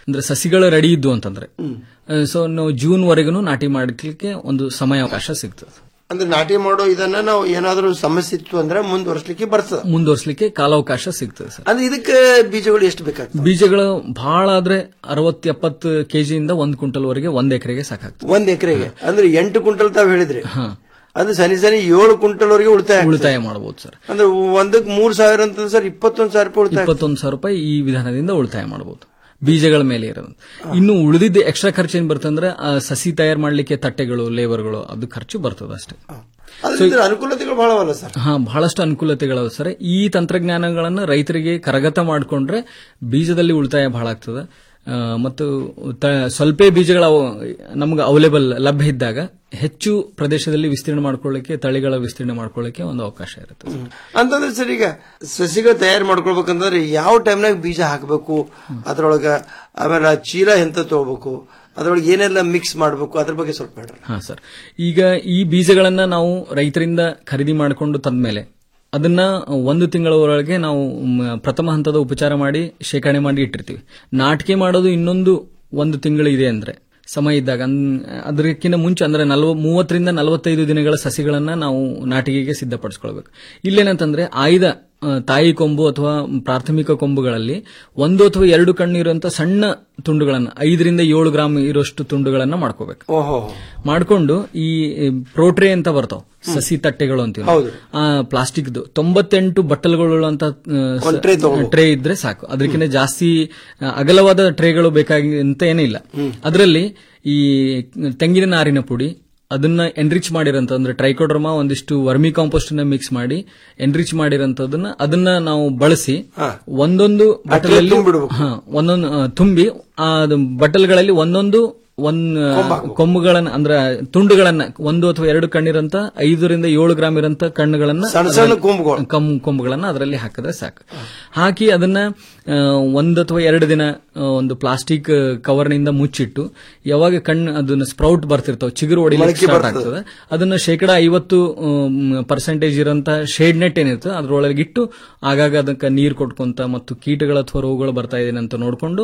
ಅಂದ್ರೆ ಸಸಿಗಳು ರೆಡಿ ಇದ್ದು ಅಂತಂದ್ರೆ ಸೊ ನಾವು ಜೂನ್ ವರೆಗೂ ನಾಟಿ ಮಾಡಲಿಕ್ಕೆ ಒಂದು ಸಮಯಾವಕಾಶ ಸಿಗ್ತದೆ ಅಂದ್ರೆ ನಾಟಿ ಮಾಡೋ ಇದನ್ನ ನಾವು ಏನಾದ್ರೂ ಸಮಸ್ಯೆ ಇತ್ತು ಅಂದ್ರೆ ಮುಂದುವರ್ಸ್ಲಿಕ್ಕೆ ಬರ್ತದ ಮುಂದುವರ್ಸ್ಲಿಕ್ಕೆ ಕಾಲಾವಕಾಶ ಸಿಗ್ತದೆ ಸರ್ ಅಂದ್ರೆ ಇದಕ್ಕೆ ಬೀಜಗಳು ಎಷ್ಟು ಬೇಕಾಗ್ತದೆ ಬೀಜಗಳು ಬಹಳ ಆದ್ರೆ ಅರವತ್ ಎಪ್ಪತ್ತು ಕೆಜಿಯಿಂದ ಒಂದ್ ಕ್ವಿಂಟಲ್ ವರೆಗೆ ಒಂದ್ ಎಕರೆಗೆ ಸಾಕಾಗ್ತದೆ ಒಂದ್ ಎಕರೆಗೆ ಅಂದ್ರೆ ಎಂಟು ಕ್ವಿಂಟಲ್ ತಾವ್ ಹೇಳಿದ್ರಿ ಹಾ ಅಂದ್ರೆ ಸನಿ ಸನಿ ಏಳು ಕ್ವಿಂಟಲ್ ವರೆಗೆ ಉಳಿತಾಯ ಆಗ್ತದೆ. ಉಳಿತಾಯ ಮಾಡಬಹುದು ಸರ್ ಅಂದ್ರೆ ಒಂದಕ್ಕೆ ಮೂರ್ ಸಾವಿರ ಅಂತ ಸರ್ ಇಪ್ಪತ್ತೊಂದು ಸಾವಿರ ರೂಪಾಯಿ ಉಳಿತಾಯ ಇಪ್ಪತ್ತೊಂದು ಸಾವಿರ ರೂಪಾಯಿ ಈ ವಿಧಾನದಿಂದ ಉಳಿತಾಯ ಮಾಡಬಹುದು ಬೀಜಗಳ ಮೇಲೆ ಇರೋದು ಇನ್ನು ಉಳಿದಿದ್ದ ಎಕ್ಸ್ಟ್ರಾ ಖರ್ಚು ಏನ್ ಬರ್ತಂದ್ರೆ ಆ ಸಸಿ ತಯಾರು ಮಾಡ್ಲಿಕ್ಕೆ ತಟ್ಟೆಗಳು ಲೇಬರ್ಗಳು ಅದು ಖರ್ಚು ಬರ್ತದೆ ಅಷ್ಟೇ ಅದ್ರಿಂದ ಅನುಕೂಲತೆಗಳು ಬಹಳವಲ್ಲ ಸರ್ ಹಾ ಬಹಳಷ್ಟು ಅನುಕೂಲತೆಗಳವ ಸರ್ ಈ ತಂತ್ರಜ್ಞಾನಗಳನ್ನು ರೈತರಿಗೆ ಕರಗತ ಮಾಡಿಕೊಂಡ್ರೆ ಬೀಜದಲ್ಲಿ ಉಳಿತಾಯ ಬಹಳ ಆಗ್ತದೆ ಆ, ಮತ್ತು ತ- ಸ್ವಲ್ಪ ಬೀಜಗಳ ನಮ್ಗೆ ಅವೈಲೇಬಲ್ ಲಭ್ಯ ಇದ್ದಾಗ ಹೆಚ್ಚು ಪ್ರದೇಶದಲ್ಲಿ ವಿಸ್ತೀರ್ಣ ಮಾಡ್ಕೊಳ್ಳಿಕ್ಕೆ ತಳಿಗಳ ವಿಸ್ತೀರ್ಣ ಮಾಡ್ಕೊಳ್ಳಿಕ್ಕೆ ಒಂದು ಅವಕಾಶ ಇರುತ್ತೆ ಸರ್. ಅಂತಂದ್ರೆ ಸರ್ ಈಗ ಸಸಿಗಳು ತಯಾರು ಮಾಡ್ಕೊಳ್ಬೇಕಂತಂದ್ರೆ ಯಾವ ಟೈಮ್ನಾಗ ಬೀಜ ಹಾಕಬೇಕು ಅದ್ರೊಳಗ ಆಮೇಲೆ ಆ ಚೀಲ ಎಂತ ತಗೋಬೇಕು ಅದ್ರೊಳಗೆ ಏನೆಲ್ಲ ಮಿಕ್ಸ್ ಮಾಡಬೇಕು ಅದ್ರ ಬಗ್ಗೆ ಸ್ವಲ್ಪ ಹೇಳ್ರಿ ಹಾ ಸರ್ ಈಗ ಈ ಬೀಜಗಳನ್ನ ನಾವು ರೈತರಿಂದ ಖರೀದಿ ಮಾಡಿಕೊಂಡು ತಂದ್ಮೇಲೆ ಅದನ್ನ ಒಂದು ತಿಂಗಳವರೆಗೆ ನಾವು ಮ್, ಪ್ರಥಮ ಹಂತದ ಉಪಚಾರ ಮಾಡಿ ಶೇಖರಣೆ ಮಾಡಿ ಇಟ್ಟಿರ್ತೀವಿ ನಾಟಿಕೆ ಮಾಡೋದು ಇನ್ನೊಂದು ಒಂದು ತಿಂಗಳು ಇದೆ ಅಂದ್ರೆ ಸಮಯ ಇದ್ದಾಗ ಅನ್- ಅದಕ್ಕಿಂತ ಮುಂಚೆ ಅಂದ್ರೆ ನಲ್ವ ಮೂವತ್ತರಿಂದ ನಲವತ್ತೈದು ದಿನಗಳ ಸಸಿಗಳನ್ನ ನಾವು ನಾಟಿಕೆಗೆ ಸಿದ್ಧಪಡಿಸ್ಕೊಳ್ಬೇಕು ಇಲ್ಲೇನಂತಂದ್ರೆ ಆಯ್ದ ಆ, ತಾಯಿ ಕೊಂಬು ಅಥವಾ ಪ್ರಾಥಮಿಕ ಕೊಂಬುಗಳಲ್ಲಿ ಒಂದು ಅಥವಾ ಎರಡು ಕಣ್ಣು ಇರುವಂತ ಸಣ್ಣ ತುಂಡುಗಳನ್ನ ಐದರಿಂದ ಏಳು ಗ್ರಾಮ್ ಇರುವಷ್ಟು ತುಂಡುಗಳನ್ನ ಮಾಡ್ಕೋಬೇಕು ಓಹೋ ಮಾಡ್ಕೊಂಡು ಈ ಪ್ರೋಟ್ರೆ ಅಂತ ಬರ್ತಾವ ಸಸಿ ತಟ್ಟೆಗಳು ಅಂತೀವಿ ನಾವು. ಹೌದು. ಆ ಪ್ಲಾಸ್ಟಿಕ್ದು ತೊಂಬತ್ತೆಂಟು ಬಟ್ಟಲುಗಳು ಅಂತ ಒಂದ್ tray ತಗೊಳ್ಬೇಕು. ಟ್ರೇ ಇದ್ರೆ ಸಾಕು ಅದಕ್ಕಿಂತ ಜಾಸ್ತಿ ಆ, ಅಗಲವಾದ ಟ್ರೇಗಳು ಬೇಕಾಗಿ ಅಂತ ಏನಿಲ್ಲ ಅದರಲ್ಲಿ ಈ ತೆಂಗಿನ ನಾರಿನ ಪುಡಿ ಅದನ್ನ ಎನ್ರಿಚ್ ಮಾಡಿರಂತ ಅಂದ್ರೆ ಟ್ರೈಕೋಡ್ರಮಾ ಒಂದಿಷ್ಟು ವರ್ಮಿ ಕಾಂಪೋಸ್ಟ್ ನ ಮಿಕ್ಸ್ ಮಾಡಿ ಎನ್ರಿಚ್ ಮಾಡಿರಂತದನ್ನ ಅದನ್ನ ನಾವು ಬಳಸಿ ಒಂದೊಂದು ಬಟ್ಟಲಲ್ಲಿ ಹಾ, ಒಂದೊಂದು ಆ, ತುಂಬಿ ಆ ಅದು ಬಟ್ಟಲ್ಗಳಲ್ಲಿ ಒಂದೊಂದು ಒಂದ್ ಕೊಂಬುಗಳನ್ನ ಅಂದ್ರೆ ತುಂಡುಗಳನ್ನ ಒಂದು ಅಥವಾ ಎರಡು ಕಣ್ಣಿರಂತ ಐದರಿಂದ ಏಳು ಗ್ರಾಮ್ ಇರಂತ ಕಣ್ಣುಗಳನ್ನ ಸಣ್ಣ ಸಣ್ಣ ಕೊಂಬುಗಳು. ಕಂ- ಕೊಂಬುಗಳನ್ನ ಅದರಲ್ಲಿ ಹಾಕಿದ್ರೆ ಸಾಕು ಹಾಕಿ ಅದನ್ನ ಆ, ಒಂದು ಅಥವಾ ಎರಡು ದಿನ ಆ, ಒಂದು ಪ್ಲಾಸ್ಟಿಕ್ ಕವರ್ನಿಂದ ಮುಚ್ಚಿಟ್ಟು ಯಾವಾಗ ಕಣ್ಣು ಅದನ್ನ ಸ್ಪ್ರೌಟ್ ಬರ್ತಿರ್ತಾವ ಚಿಗುರು ಹೊಡಿಲಿಕ್ಕೆ ಮೊಳಕೆ ಸ್ಟಾರ್ಟ್ ಬರ್ತದೆ. ಆಗ್ತದೆ ಅದನ್ನ ಶೇಕಡ ಐವತ್ತು ಪರ್ಸೆಂಟೇಜ್ ಇರೋಂತ ಶೇಡ್ ನೆಟ್ ಏನಿರ್ತದೆ ಅದ್ರೊಳಗೆ ಇಟ್ಟು ಆಗಾಗ ಅದಕ್ಕೆ ನೀರು ಕೊಟ್ಕೊಂತ ಮತ್ತು ಕೀಟಗಳ ಅಥವಾ ರೋಗಗಳು ಬರ್ತಾ ಇದೆ ಅಂತ ನೋಡ್ಕೊಂಡು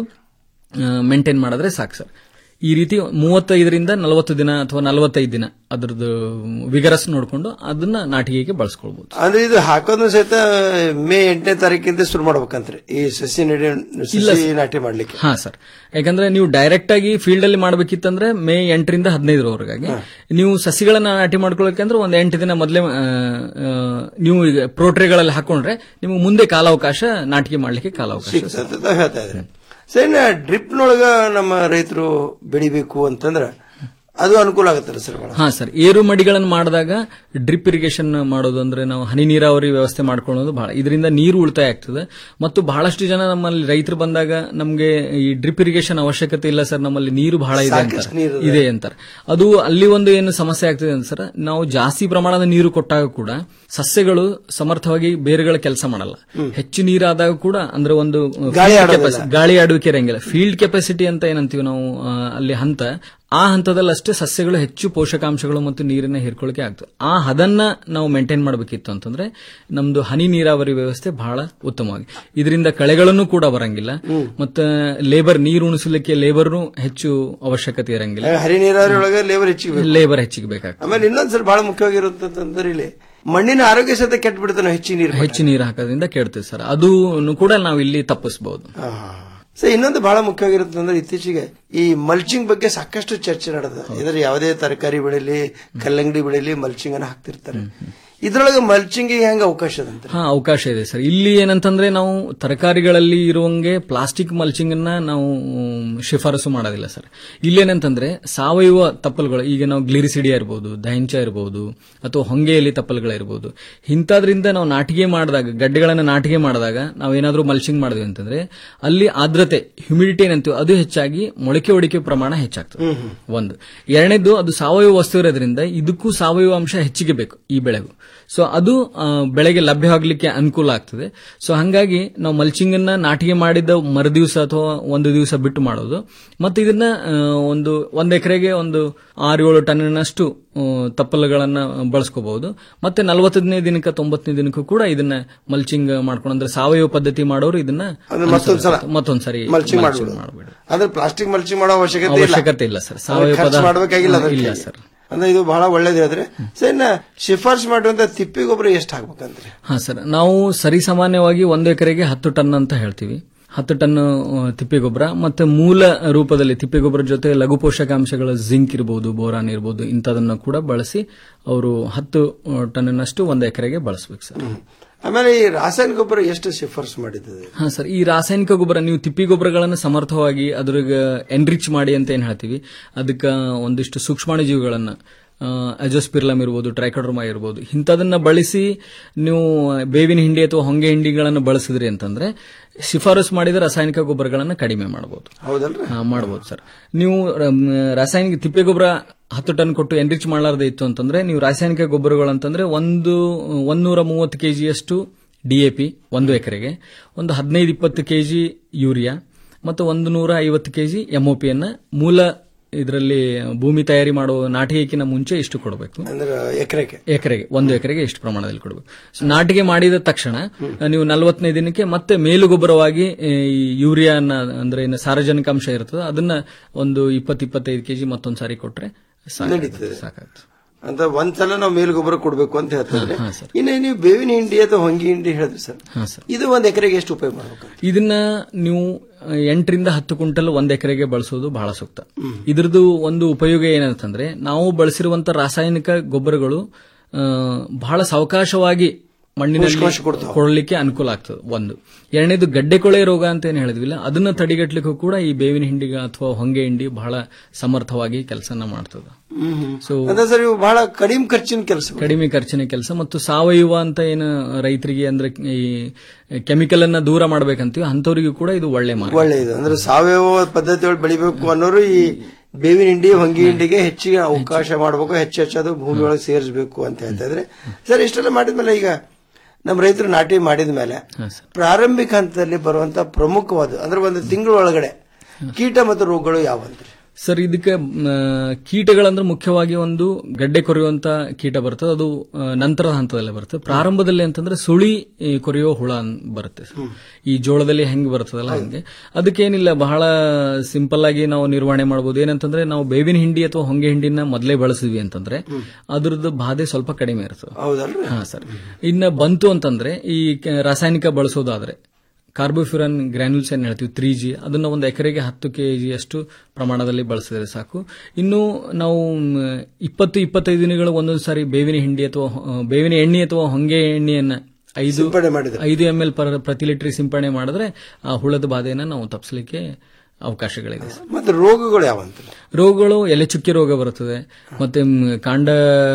ಮೇಂಟೈನ್ ಮಾಡಿದ್ರೆ ಸಾಕು ಸರ್ ಈ ರೀತಿ ಮೂವತ್ತೈದರಿಂದ ನಲವತ್ತು ದಿನ ಅಥವಾ ನಲವತ್ತೈದು ದಿನ ಅದ್ರದ್ದು ವಿಗರಸ್ ನೋಡ್ಕೊಂಡು ಅದನ್ನ ನಾಟಿಗೆಗೆ ಬಳಸ್ಕೊಳ್ಬಹುದು ಅಂದ್ರೆ ಇದು ಹಾಕೋದು ಸಹಿತ ಮೇ ಎಂಟನೇ ತಾರೀಕಿಂದ ಶುರು ಮಾಡ್ಬೇಕಂತ್ರಿ ಈ ಸಸಿ ನಡಿ ಇಲ್ಲ ಸಸಿ ಸರ್. ನಾಟಿ ಮಾಡ್ಲಿಕ್ಕೆ ಹಾ ಸರ್ ಯಾಕಂದ್ರೆ ನೀವು ಡೈರೆಕ್ಟ್ ಆಗಿ ಫೀಲ್ಡ್ ಅಲ್ಲಿ ಮಾಡ್ಬೇಕಿತ್ತಂದ್ರೆ ಮೇ ಎಂಟರಿಂದ ಹದಿನೈದರವರೆಗಾಗಿ ನೀವು ಸಸಿಗಳನ್ನ ನಾಟಿ ಮಾಡ್ಕೊಳ್ಳೋಕೆ ಅಂದ್ರೆ ಒಂದ್ ಎಂಟು ದಿನ ಮೊದಲೇ ನೀವು ಈಗ ಪ್ರೋಟ್ರೆಗಳಲ್ಲಿ ಹಾಕೊಂಡ್ರೆ ನಿಮಗೆ ಮುಂದೆ ಕಾಲಾವಕಾಶ ನಾಟಿಕೆ ಮಾಡ್ಲಿಕ್ಕೆ ಕಾಲಾವಕಾಶ ಸಿಗ್ತದೆ ಅಂತ ಹೇಳ್ತಾ ಇದ್ರಿ ಸರಿ ಡ್ರಿಪ್ನೊಳಗ ನಮ್ಮ ರೈತರು ಬೆಳಿಬೇಕು ಅಂತಂದ್ರ ಅದು ಅನುಕೂಲ ಆಗತ್ತಲ್ಲ ಸರ್ ಬಹಳ ಹಾ ಸರ್ ಏರು ಮಡಿಗಳನ್ನು ಮಾಡಿದಾಗ ಡ್ರಿಪ್ ಇರಿಗೇಷನ್ ಮಾಡೋದು ಅಂದ್ರೆ ನಾವು ಹನಿ ನೀರಾವರಿ ವ್ಯವಸ್ಥೆ ಮಾಡ್ಕೊಳ್ಳೋದು ಬಹಳ ಇದರಿಂದ ನೀರು ಉಳಿತಾಯ ಆಗ್ತದೆ ಮತ್ತು ಬಹಳಷ್ಟು ಜನ ನಮ್ಮಲ್ಲಿ ರೈತರು ಬಂದಾಗ ನಮಗೆ ಈ ಡ್ರಿಪ್ ಇರಿಗೇಷನ್ ಅವಶ್ಯಕತೆ ಇಲ್ಲ ಸರ್ ನಮ್ಮಲ್ಲಿ ನೀರು ಬಹಳ ಇದೆ ಸಾಕಷ್ಟು ಅಂತಾರೆ ನೀರು ಇದೆ. ಇದೆ ಅಂತಾರೆ ಅದು ಅಲ್ಲಿ ಒಂದು ಏನು ಸಮಸ್ಯೆ ಆಗ್ತದೆ ಅಂತ ಸರ್ ನಾವು ಜಾಸ್ತಿ ಪ್ರಮಾಣದ ನೀರು ಕೊಟ್ಟಾಗ ಕೂಡ ಸಸ್ಯಗಳು ಸಮರ್ಥವಾಗಿ ಬೇರುಗಳ ಕೆಲಸ ಮಾಡಲ್ಲ ಹೆಚ್ಚು ನೀರಾದಾಗ ಕೂಡ ಅಂದ್ರೆ ಒಂದು ಗಾಳಿ field ಆಡೋದಿಲ್ಲ. capacity- ಗಾಳಿ ಆಡುವಿಕೆ ಇರಂಗಿಲ್ಲ ಫೀಲ್ಡ್ ಕೆಪಾಸಿಟಿ ಅಂತ ಏನಂತೀವಿ ನಾವು ಆ, ಅಲ್ಲಿ ಹಂತ ಆ ಹಂತದಲ್ಲಿ ಅಷ್ಟೇ ಸಸ್ಯಗಳು ಹೆಚ್ಚು ಪೋಷಕಾಂಶಗಳು ಮತ್ತು ನೀರನ್ನ ಹೀರ್ಕೊಳ್ಳಿಕ್ಕೆ ಆಗ್ತದೆ ಆ ಹದನ್ನ ನಾವು ಮೇಂಟೈನ್ ಮಾಡಬೇಕಿತ್ತು ಅಂತಂದ್ರೆ ನಮ್ದು ಹನಿ ನೀರಾವರಿ ವ್ಯವಸ್ಥೆ ಬಹಳ ಉತ್ತಮವಾಗಿ ಇದರಿಂದ ಕಳೆಗಳನ್ನು ಕೂಡ ಬರಂಗಿಲ್ಲ ಮತ್ತೆ ಲೇಬರ್ ನೀರು ಉಣಿಸಲಿಕ್ಕೆ ಲೇಬರ್ನು ಹೆಚ್ಚು ಅವಶ್ಯಕತೆ ಇರಂಗಿಲ್ಲ ಹರಿ ನೀರಾವರಿ ಒಳಗೆ ಲೇಬರ್ ಹೆಚ್ಚಿಗೆ ಬೇಕು. ಲೇಬರ್ ಹೆಚ್ಚಿಗೆ ಬೇಕಾಗ್ತದೆ ಆಮೇಲೆ ಇನ್ನೊಂದ್ಸಲ ಬಹಳ ಮುಖ್ಯವಾಗಿರುತ್ತಂದ್ರೆ ಇಲ್ಲಿ ಮಣ್ಣಿನ ಆರೋಗ್ಯ ಸಹಿತ ಕೆಟ್ಟ ಬಿಡುತ್ತೆ ನಾವು ಹೆಚ್ಚಿಗೆ ನೀರು ಹೆಚ್ಚು ನೀರು ಹಾಕೋದ್ರಿಂದ ಕೇಳ್ತೀವಿ ಸರ್ ಅದು ಕೂಡ ನಾವು ಇಲ್ಲಿ ತಪ್ಪಿಸಬಹುದು ಸೊ ಇನ್ನೊಂದು ಬಹಳ ಮುಖ್ಯವಾಗಿರುತ್ತೆ ಅಂದ್ರೆ ಇತ್ತೀಚೆಗೆ ಈ ಮಲ್ಚಿಂಗ್ ಬಗ್ಗೆ ಸಾಕಷ್ಟು ಚರ್ಚೆ ನಡೆದ ಇದ್ರ ಯಾವುದೇ ತರಕಾರಿ ಬೆಳೆಲಿ ಕಲ್ಲಂಗಡಿ ಬೆಳೆಲಿ ಮಲ್ಚಿಂಗ್ ಅನ್ನ ಹಾಕ್ತಿರ್ತಾರೆ ಇದ್ರೊಳಗೆ ಮಲ್ಚಿಂಗ್ ಹೆಂಗ ಅವಕಾಶ ಅದಂತ ಹಾ ಅವಕಾಶ ಇದೆ ಸರ್ ಇಲ್ಲಿ ಏನಂತಂದ್ರೆ ನಾವು ತರಕಾರಿಗಳಲ್ಲಿ ಇರುವಂಗೆ ಪ್ಲಾಸ್ಟಿಕ್ ಮಲ್ಚಿಂಗ್ ಅನ್ನ ನಾವು ಮ್, ಶಿಫಾರಸು ಮಾಡೋದಿಲ್ಲ ಸರ್ ಇಲ್ಲೇನಂತಂದ್ರೆ ಸಾವಯವ ತಪ್ಪಲುಗಳು ಈಗ ನಾವು ಗ್ಲಿರಿಸಿಡಿಯಾ ಇರಬಹುದು ದೈಂಚ ಇರಬಹುದು ಅಥವಾ ಹೊಂಗೆಯಲ್ಲಿ ತಪ್ಪಲುಗಳಿರ್ಬೋದು ಇಂಥದ್ರಿಂದ ನಾವು ನಾಟಿಗೆ ಮಾಡಿದಾಗ ಗಡ್ಡೆಗಳನ್ನ ನಾಟಿಗೆ ಮಾಡಿದಾಗ ನಾವೇನಾದ್ರೂ ಮಲ್ಚಿಂಗ್ ಮಾಡಿದ್ವಿ ಅಂತಂದ್ರೆ ಅಲ್ಲಿ ಆರ್ದ್ರತೆ ಹ್ಯುಮಿಡಿಟಿ ಏನಂತೀವಿ ಅದು ಹೆಚ್ಚಾಗಿ ಮೊಳಕೆ ಹೊಡಿಕೆ ಪ್ರಮಾಣ ಹೆಚ್ಚಾಗ್ತದೆ ಒಂದು ಎರಡನೇದು ಅದು ಸಾವಯವ ವಸ್ತು ಇರೋದ್ರಿಂದ ಇದಕ್ಕೂ ಸಾವಯವ ಅಂಶ ಹೆಚ್ಚಿಗೆ ಬೇಕು ಈ ಬೆಳೆಗೂ ಸೊ ಅದು ಆ, ಬೆಳೆಗೆ ಲಭ್ಯವಾಗಲಿಕ್ಕೆ ಅನುಕೂಲ ಆಗ್ತದೆ ಸೊ ಹಂಗಾಗಿ ನಾವು ಮಲ್ಚಿಂಗ್ ಅನ್ನ ನಾಟಿಗೆ ಮಾಡಿದ ಮರುದಿವಸ ಅಥವಾ ಒಂದು ದಿವಸ ಬಿಟ್ಟು ಮಾಡೋದು ಮತ್ತೆ ಇದನ್ನ ಆ, ಒಂದು ಒಂದ್ ಎಕರೆಗೆ ಒಂದು ಆರು ಏಳು ಟನ್ನಿನಷ್ಟು ಆ, ತಪ್ಪಲುಗಳನ್ನ ಬಳಸ್ಕೋಬಹುದು ಮತ್ತೆ ನಲವತ್ತನೇ ದಿನಕ್ಕೆ ತೊಂಬತ್ತನೇ ದಿನಕ್ಕೂ ಕೂಡ ಇದನ್ನ ಮಲ್ಚಿಂಗ್ ಮಾಡ್ಕೊಂಡು ಅಂದ್ರೆ ಸಾವಯವ ಪದ್ಧತಿ ಮಾಡೋರು ಇದನ್ನ ಅಂದ್ರೆ ಮತ್ತೊಂದ್ಸಲ ಮತ್ತೊಂದ್ಸರಿ ಮಲ್ಚಿಂಗ್ mulching ಮಾಡ್ಬಿಡು ಅಂದ್ರೆ ಪ್ಲಾಸ್ಟಿಕ್ ಮಲ್ಚಿಂಗ್ ಮಾಡೋ ಅವಶ್ಯಕತೆ ಇಲ್ಲ ಅವಶ್ಯಕತೆ ಇಲ್ಲ ಸರ್. ಅಂದ್ರೆ ಸಾವಯವ ಖರ್ಚು ಪದಾರ್ಥ- ಮಾಡ್ಬೇಕಾಗಿಲ್ಲ ಇಲ್ಲ ಅದಕ್ಕೆ. ಸರ್. ಅಂದ್ರೆ ಇದು ಬಹಳ ಒಳ್ಳೇದು ಹೇಳಿದ್ರೆ ಸರ್ ಇನ್ನ ಶಿಫಾರಸು ಮಾಡುವಂತ ತಿಪ್ಪಿ ಗೊಬ್ಬರ ಎಷ್ಟು ಹಾಕ್ಬೇಕಂದ್ರೆ ಹಾ ಸರ್ ನಾವು ಸರಿಸಾಮಾನ್ಯವಾಗಿ ಒಂದು ಎಕರೆಗೆ ಹತ್ತು ಟನ್ ಅಂತ ಹೇಳ್ತೀವಿ ಹತ್ತು ಟನ್ ತಿಪ್ಪೆಗೊಬ್ಬರ ಮತ್ತೆ ಮೂಲ ರೂಪದಲ್ಲಿ ತಿಪ್ಪೆಗೊಬ್ಬರ ಜೊತೆ ಲಘು ಪೋಷಕಾಂಶಗಳ ಜಿಂಕ್ ಇರಬಹುದು ಬೋರಾನ್ ಇರಬಹುದು ಇಂಥದನ್ನ ಕೂಡ ಬಳಸಿ ಅವರು ಹತ್ತು ಟನ್ನಷ್ಟು ಒಂದು ಎಕರೆಗೆ ಬಳಸಬೇಕು ಸರ್ ಆಮೇಲೆ ಈ ರಾಸಾಯನಿಕ ಗೊಬ್ಬರ ಎಷ್ಟು ಶಿಫಾರಸು ಮಾಡಿದ್ದದೆ ಹಾ ಸರ್ ಈ ರಾಸಾಯನಿಕ ಗೊಬ್ಬರ ನೀವು ತಿಪ್ಪಿ ಗೊಬ್ಬರಗಳನ್ನು ಸಮರ್ಥವಾಗಿ ಅದ್ರಾಗ ಎನ್ರಿಚ್ ಮಾಡಿ ಅಂತ ಏನ್ ಹೇಳ್ತೀವಿ ಅದಕ್ಕೆ ಒಂದಿಷ್ಟು ಸೂಕ್ಷ್ಮಾಣುಜೀವಿಗಳನ್ನ ಅಜೋಸ್ಪಿರ್ಲಮ್ ಇರ್ಬೋದು ಟ್ರೈಕೋಡ್ರಮಾ ಇರ್ಬೋದು ಇಂಥದನ್ನ ಬಳಸಿ ನೀವು ಬೇವಿನ ಹಿಂಡಿ ಅಥವಾ ಹೊಂಗೆ ಹಿಂಡಿಗಳನ್ನು ಬಳಸಿದ್ರಿ ಅಂತಂದ್ರೆ ಶಿಫಾರಸು ಮಾಡಿದ ರಾಸಾಯನಿಕ ಗೊಬ್ಬರಗಳನ್ನು ಕಡಿಮೆ ಮಾಡಬಹುದು ಹೌದಲ್ರಿ ಮಾಡಬಹುದು ಸರ್ ನೀವು ರಮ್, ರಾಸಾಯನಿಕ ತಿಪ್ಪೆ ಗೊಬ್ಬರ ಹತ್ತು ಟನ್ ಕೊಟ್ಟು ಎನ್ರಿಚ್ ಮಾಡಲಾರ್ದೆ ಇತ್ತು ಅಂತಂದ್ರೆ ನೀವು ರಾಸಾಯನಿಕ ಗೊಬ್ಬರಗಳು ಅಂತಂದ್ರೆ ಒಂದು ಒಂದೂರ ಮೂವತ್ತು ಕೆಜಿಯಷ್ಟು ಡಿಎಪಿ ಒಂದು ಎಕರೆಗೆ ಒಂದು ಹದಿನೈದು ಇಪ್ಪತ್ತು ಕೆಜಿ ಯೂರಿಯಾ ಮತ್ತು ಒಂದು ನೂರ ಐವತ್ತು ಕೆಜಿ ಎಂಒಪಿಯನ್ನ ಮೂಲ ಇದರಲ್ಲಿ ಭೂಮಿ ತಯಾರಿ ಮಾಡುವ ನಾಟಿಗೆಕಿನ ಮುಂಚೆ ಇಷ್ಟು ಕೊಡಬೇಕು ಅಂದ್ರೆ ಎಕರೆಗೆ ಎಕರೆಗೆ ಒಂದು ಎಕರೆಗೆ ಎಷ್ಟು ಪ್ರಮಾಣದಲ್ಲಿ ಕೊಡಬೇಕು ಸೊ ನಾಟಿಗೆ ಮಾಡಿದ ತಕ್ಷಣ ನೀವು ನಲವತ್ತನೇ ದಿನಕ್ಕೆ ಮತ್ತೆ ಮೇಲು ಗೊಬ್ಬರವಾಗಿ ಈ ಯೂರಿಯಾನ ಅಂದ್ರೆ ಏನು ಸಾರಜನಕಾಂಶ ಇರ್ತದೆ ಅದನ್ನ ಒಂದು ಇಪ್ಪತ್ತು ಇಪ್ಪತ್ತೈದು ಕೆಜಿ ಮತ್ತೊಂದು ಸಾರಿ ಕೊಟ್ರೆ ನಡೀತದೆ. ಸಾಕಾಗ್ತದೆ ಅಂತ ಒಂದ್ಸಲ ನಾವು ಮೇಲು ಗೊಬ್ಬರ ಕೊಡ್ಬೇಕು ಅಂತ ಹೇಳ್ತಿದ್ರೆ ಹಾ, ಸರ್. ಇನ್ನು ನೀವು ಬೇವಿನ ಹಿಂಡಿ ಅಥವಾ ಹೊಂಗಿ ಹಿಂಡಿ ಹೇಳಿದ್ರಿ ಸರ್ ಹಾ ಸರ್ ಇದು ಒಂದ್ ಎಕರೆಗೆ ಎಷ್ಟು ಉಪಯೋಗ ಮಾಡ್ಬೇಕು ಇದನ್ನ ನೀವು ಅಹ್, ಎಂಟರಿಂದ ಹತ್ತು ಕ್ವಿಂಟಲ್ ಒಂದ್ ಎಕರೆಗೆ ಬಳಸೋದು ಬಹಳ ಸೂಕ್ತ ಇದ್ರದ್ದು ಒಂದು ಉಪಯೋಗ ಏನಂತಂದ್ರೆ ನಾವು ಬಳಸಿರುವಂತ ರಾಸಾಯನಿಕ ಗೊಬ್ಬರಗಳು ಅಹ್, ಬಹಳ ಸಾವಕಾಶವಾಗಿ ಮಣ್ಣಿನಲ್ಲಿ ಪೋಷಕಾಂಶ ಕೊಡ್ತಾವೆ. ಕೊಡಲಿಕ್ಕೆ ಅನುಕೂಲ ಆಗ್ತದೆ ಒಂದು ಎರಡನೇದು ಗಡ್ಡೆ ಕೊಳೆ ರೋಗ ಅಂತ ಏನ್ ಹೇಳಿದ್ವಿಲ್ಲ ಅದನ್ನ ತಡೆಗಟ್ಟಲಿಕ್ಕೂ ಕೂಡ ಈ ಬೇವಿನ ಹಿಂಡಿಗ ಅಥವಾ ಹೊಂಗೆ ಹಿಂಡಿ ಬಹಳ ಸಮರ್ಥವಾಗಿ ಕೆಲಸನ ಮಾಡ್ತದೆ ಸೊ ಅಂದ್ರೆ ಸರ್ ಇವು ಬಹಳ ಕಡಿಮೆ ಖರ್ಚಿನ ಕೆಲಸ ಕಡಿಮೆ ಖರ್ಚಿನ ಕೆಲಸ ಮತ್ತು ಸಾವಯವ ಅಂತ ಏನು ರೈತರಿಗೆ ಅಂದ್ರೆ ಈ ಕೆಮಿಕಲ್ ಅನ್ನ ದೂರ ಮಾಡ್ಬೇಕಂತೀವಿ ಅಂತವರಿಗೂ ಕೂಡ ಇದು ಒಳ್ಳೆ ಮಾರ್ಗ ಒಳ್ಳೆಯದು ಅಂದ್ರೆ ಸಾವಯವ ಪದ್ಧತಿ ಒಳಗೆ ಬೆಳಿಬೇಕು ಅನ್ನೋರು ಈ ಬೇವಿನ ಹಿಂಡಿ ಹೊಂಗಿ ಹಿಂಡಿಗೆ ಹೆಚ್ಚಿಗೆ ಅವಕಾಶ ಮಾಡಬೇಕು ಹೆಚ್ಚು ಹೆಚ್ಚು ಅದು ಭೂಮಿ ಒಳಗೆ ಸೇರಿಸಬೇಕು ಅಂತ ಹೇಳ್ತಾ ಇದ್ರೆ ಸರ್ ಇಷ್ಟೆಲ್ಲ ಮಾಡಿದ್ಮೇಲೆ ಈಗ ನಮ್ಮ ರೈತರು ನಾಟಿ ಮಾಡಿದ ಮೇಲೆ ಪ್ರಾರಂಭಿಕ ಹಂತದಲ್ಲಿ ಬರುವಂತ ಪ್ರಮುಖವಾದ ಅಂದ್ರೆ ಒಂದು ತಿಂಗಳ ಒಳಗಡೆ ಕೀಟ ಮತ್ತು ರೋಗಗಳು ಯಾವಂತ್ರಿ ಸರ್ ಇದಕ್ಕೆ ಮ್, ಕೀಟಗಳಂದ್ರೆ ಮುಖ್ಯವಾಗಿ ಒಂದು ಗಡ್ಡೆ ಕೊರೆಯುವಂತ ಕೀಟ ಬರ್ತದೆ ಅದು ಆ, ನಂತರದ ಹಂತದಲ್ಲೇ ಬರುತ್ತೆ ಪ್ರಾರಂಭದಲ್ಲಿ ಅಂತಂದ್ರೆ ಸುಳಿ ಈ, ಕೊರೆಯೋ ಹುಳ ಅನ್- ಬರುತ್ತೆ ಸರ್. ಈ ಜೋಳದಲ್ಲಿ ಹೆಂಗ್ ಬರ್ತದಲ್ಲ ಹಂಗೆ ಅದಕ್ಕೇನಿಲ್ಲ ಬಹಳ ಸಿಂಪಲ್ ಆಗಿ ನಾವು ನಿರ್ವಹಣೆ ಮಾಡಬಹುದು ಏನಂತಂದ್ರೆ ನಾವು ಬೇವಿನ ಹಿಂಡಿ ಅಥವಾ ಹೊಂಗೆ ಹಿಂಡಿನ ಮೊದಲೇ ಬಳಸಿದ್ವಿ ಅಂತಂದ್ರೆ ಅದ್ರದ್ದು ಬಾಧೆ ಸ್ವಲ್ಪ ಕಡಿಮೆ ಇರ್ತದೆ ಹೌದಲ್ರಿ ಹಾ ಸರ್ ಇನ್ನ ಬಂತು ಅಂತಂದ್ರೆ ಈ ಕೆ- ರಾಸಾಯನಿಕ ಬಳಸೋದಾದ್ರೆ ಕಾರ್ಬೋಫ್ಯೂರನ್ ಗ್ರಾನ್ಯೂಲ್ಸ್ ಏನ್ ಹೇಳ್ತೀವಿ ತ್ರೀ ಜಿ ಅದನ್ನ ಒಂದು ಎಕರೆಗೆ ಹತ್ತು ಕೆಜಿ ಅಷ್ಟು ಪ್ರಮಾಣದಲ್ಲಿ ಬಳಸಿದ್ರೆ ಸಾಕು ಇನ್ನು ನಾವು ಮ್, ಇಪ್ಪತ್ತು ಇಪ್ಪತ್ತೈದು ದಿನಗಳು ಒಂದೊಂದು ಸಾರಿ ಬೇವಿನ ಹಿಂಡಿ ಅಥವಾ ಆ, ಬೇವಿನ ಎಣ್ಣೆ ಅಥವಾ ಹೊಂಗೆ ಎಣ್ಣೆಯನ್ನ ಐದು ಸಿಂಪಡಣೆ ಮಾಡಿದ್ರೆ. ಐದು ಎಂ ಎಲ್ ಪ್ರತಿ ಲೀಟರ್ ಸಿಂಪಡಣೆ ಮಾಡಿದ್ರೆ ಆ ಹುಳದ ಬಾಧೆಯನ್ನ ನಾವು ತಪ್ಪಿಸಲಿಕ್ಕೆ ಅವಕಾಶಗಳಿದೆ ಸರ್. ಮತ್ತೆ ರೋಗಗಳು ಯಾವಂತ್ರಿ ರೋಗಗಳು ಎಲೆ ಚುಕ್ಕೆ ರೋಗ ಬರುತ್ತದೆ ಮತ್ತೆ ಮ್, ಕಾಂಡ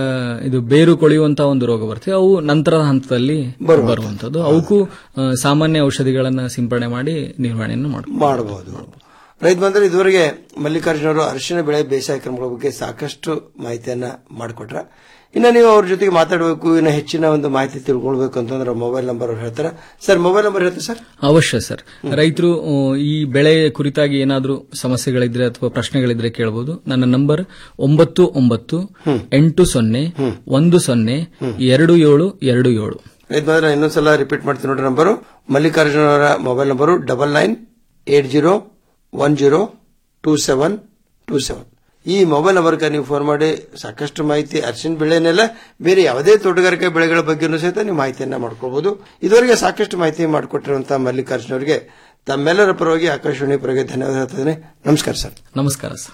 ಇದು ಬೇರು ಕೊಳೆಯುವಂತಹ ಒಂದು ರೋಗ ಬರ್ತದೆ ಅವು ನಂತರದ ಹಂತದಲ್ಲಿ ಬರುವಂತದ್ದು ಅವಕ್ಕೂ ಆ, ಸಾಮಾನ್ಯ ಔಷಧಿಗಳನ್ನ ಸಿಂಪಡಣೆ ಮಾಡಿ ನಿರ್ವಹಣೆಯನ್ನು ಮಾಡಬಹುದು ಮಾಡಬಹುದು ರೈತ ಬಂದ್ರೆ ಇದುವರೆಗೆ ಮಲ್ಲಿಕಾರ್ಜುನ ಅವರು ಅರಿಶಿಣ ಬೆಳೆ ಬೇಸಾಯ ಕ್ರಮಗಳ ಬಗ್ಗೆ ಸಾಕಷ್ಟು ಮಾಹಿತಿಯನ್ನ ಮಾಡಿಕೊಟ್ರ ಇನ್ನು ನೀವು ಅವ್ರ ಜೊತೆಗೆ ಮಾತಾಡಬೇಕು ಇನ್ನು ಹೆಚ್ಚಿನ ಒಂದು ಮಾಹಿತಿ ತಿಳ್ಕೊಳ್ಬೇಕು ಅಂತಂದ್ರೆ ಮೊಬೈಲ್ ನಂಬರ್ ಅವ್ರು ಹೇಳ್ತಾರೆ ಸರ್ ಮೊಬೈಲ್ ನಂಬರ್ ಹೇಳ್ತಾರೆ ಸರ್ ಅವಶ್ಯ ಸರ್ ರೈತರು ಆ, ಈ ಬೆಳೆ ಕುರಿತಾಗಿ ಏನಾದರೂ ಸಮಸ್ಯೆಗಳಿದ್ರೆ ಅಥವಾ ಪ್ರಶ್ನೆಗಳಿದ್ರೆ ಕೇಳಬಹುದು ನನ್ನ ನಂಬರ್ ಒಂಬತ್ತು ಒಂಬತ್ತು ಎಂಟು ಸೊನ್ನೆ ಒಂದು ಸೊನ್ನೆ ಎರಡು ಏಳು ಎರಡು ಏಳು ರೈತ ಬಂದ್ರೆ ಇನ್ನೊಂದ್ಸಲ ರಿಪೀಟ್ ಮಾಡ್ತೀನಿ ನೋಡ್ರಿ ನಂಬರು ಮಲ್ಲಿಕಾರ್ಜುನ ಅವರ mobile number double nine eight zero one zero two seven two seven ಈ ಮೊಬೈಲ್ ನಂಬರ್ಗೆ ನೀವು ಫೋನ್ ಮಾಡಿ ಸಾಕಷ್ಟು ಮಾಹಿತಿ ಅರಿಶಿನ ಬೆಳೆನೆಲ್ಲ ಬೇರೆ ಯಾವುದೇ ತೋಟಗಾರಿಕೆ ಬೆಳೆಗಳ ಬಗ್ಗೆನೂ ಸಹಿತ ನೀವು ಮಾಹಿತಿಯನ್ನ ಮಾಡ್ಕೋಬಹುದು ಇದುವರೆಗೆ ಸಾಕಷ್ಟು ಮಾಹಿತಿ ಮಾಡಿಕೊಟ್ಟಿರುವಂತಹ ಮಲ್ಲಿಕಾರ್ಜುನ ಅವರಿಗೆ ತಮ್ಮೆಲ್ಲರ ಪರವಾಗಿ ಆಕಾಶವಾಣಿ ಪರವಾಗಿ ಧನ್ಯವಾದ ಹೇಳ್ತಿದ್ದೇನೆ ನಮಸ್ಕಾರ ಸರ್ ನಮಸ್ಕಾರ ಸರ್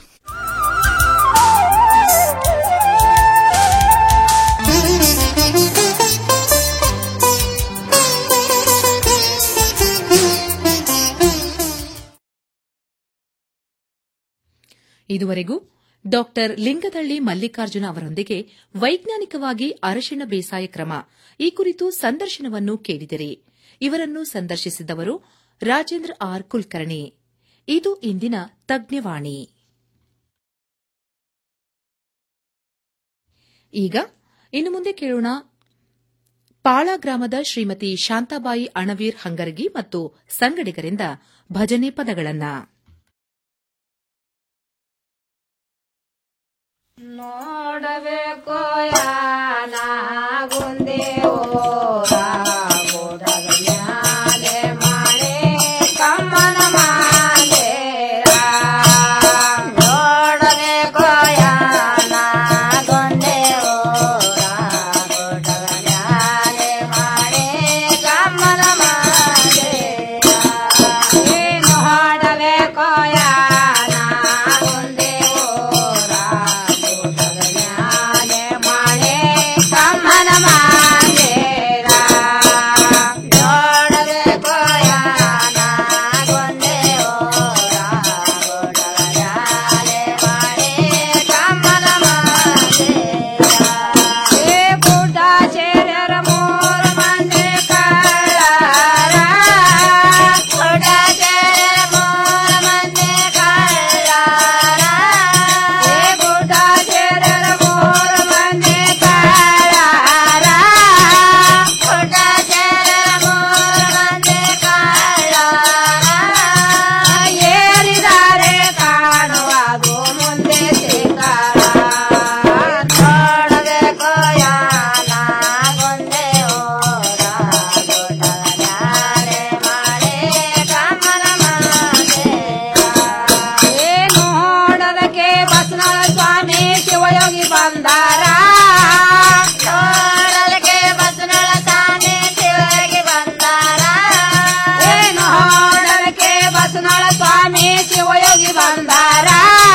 ಇದುವರೆಗೂ ಡಾಕ್ಟರ್ ಲಿಂಗದಳ್ಳಿ ಮಲ್ಲಿಕಾರ್ಜುನ ಅವರೊಂದಿಗೆ ವೈಜ್ಞಾನಿಕವಾಗಿ ಅರಶಿಣ ಬೇಸಾಯ ಕ್ರಮ ಈ ಕುರಿತು ಸಂದರ್ಶನವನ್ನು ಕೇಳಿದಿರಿ ಇವರನ್ನು ಸಂದರ್ಶಿಸಿದವರು ರಾಜೇಂದ್ರ ಆರ್ ಕುಲಕರ್ಣಿ ಇದು ಇಂದಿನ ತಜ್ಞವಾಣಿ ಈಗ ಇನ್ನು ಮುಂದೆ ಕೇಳೋಣ ಪಾಳ ಗ್ರಾಮದ ಶ್ರೀಮತಿ ಶಾಂತಾಬಾಯಿ ಅಣವೀರ್ ಹಂಗರಗಿ ಮತ್ತು ಸಂಗಡಿಗರಿಂದ ಭಜನೆ ಪದಗಳನ್ನ ನೋಡಬೇಕು ಯಾನ ಗುಂದೆ ಓರ ಗೋಡಗ ಮ್ಯಾಲೆ ಮಾಡೆ ಕಮ್ಮನ ಮಾಂದೇರ ನೋಡಬೇಕು ಯಾನ ಗುಂದೆ ಓರ ಗೋಡಗ ಮ್ಯಾಲೆ ಮಾಡೆ ಕಮ್ಮನ ಮಾಂದೇರ ಏನು ಹಾಡಬೇಕು ಯಾನ ಗುಂದೆ ಓರ ಮಾಡೆ ಕಮ್ಮನ ಮಾಂದೇರ ನೋಡಬೇಕು ಯಾನ ಗೊಂದೆ ಓರ ಗೋಡಗಯಾಲೆ ಮಾಡೆ ಕಮ್ಮನ ಮಾಂದೇರ ಏ ಗುಡ್ಡ ಚೇರ್ಯರ ಮೂರು ಮಂದಿ ಕಳ್ಳರ ಗುಡ್ಡ ಚೇರ್ಯರ ಮೂರು ಮಂದಿ ಕಳ್ಳರ ಏ ಗುಡ್ಡ ಚೇರ್ಯರ ಮೂರು ಮಂದಿ ಕಳ್ಳರ ಗುಡ್ಡ ಚೇರ್ಯರ ಮೂರು ಮಂದಿ ಕಳ್ಳರ ಏರಿದರೆ ಕಾಣುವುದು ಮುಂದೆ ಸಿಂಗಾರ ನೋಡಬೇಕು ಯಾನ ಗೊಂದೆ ಓರ ದೊಡ್ಡಗಯಾಲೆ ಮಾಡೆ ಕಮ್ಮನ ಏನು ನೋಡದಕ್ಕೆ ಬಸನಳ ಸ್ವಾಮಿ ಶಿವಯೋಗಿ ಬಂದಾರ ನೋಡದಕ್ಕೆ ಬಸನಳ ಸ್ವಾಮಿ ಶಿವಯೋಗಿ ಬಂದಾರ ಏನು ನೋಡದಕ್ಕೆ ಬಸನಳ ಸ್ವಾಮಿ ಶಿವಯೋಗಿ ಬಂದಾರ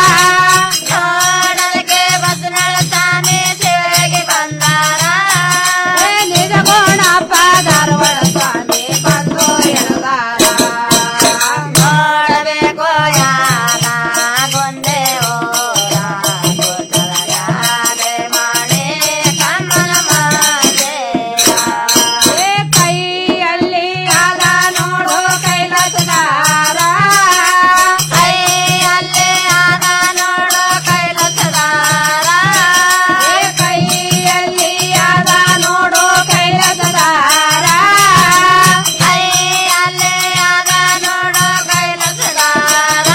ನೋಡದಕ್ಕೆ ಬಸನಳ ಸ್ವಾಮಿ ಶಿವಯೋಗಿ ಬಂದಾರ ನಿಜ ಗುಣಪ್ಪ ಧಾರವಾಡ ಸ್ವಾಮಿ ಬಂದು ಎಳದಾರ ನೋಡಬೇಕು ಯಾನ ಗೊಂದೆ ಓರ ಗುಡ್ಡಗಯಾಲೆ ಮಾಡೆ ಕಮ್ಮನ ಮಾದೇರ ಏ ಕೈಯಲ್ಲಿ ಆಗ ನೋಡು ಕೈಲಾಸದಾರ ಕೈಯಲ್ಲಿ ಆಗ ನೋಡು ಕೈಲಾಸದಾರ ಏ ಕೈಯಲ್ಲಿ ಆಗ ನೋಡು ಕೈಲಾಸದಾರ ಕೈಯಲ್ಲಿ ಆಗ ನೋಡು ಕೈಲಾಸದಾರ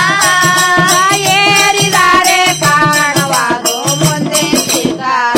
ಏರಿದರೆ ಕಾಣುವುದು ಮುಂದೆ ಸಿಗಾರ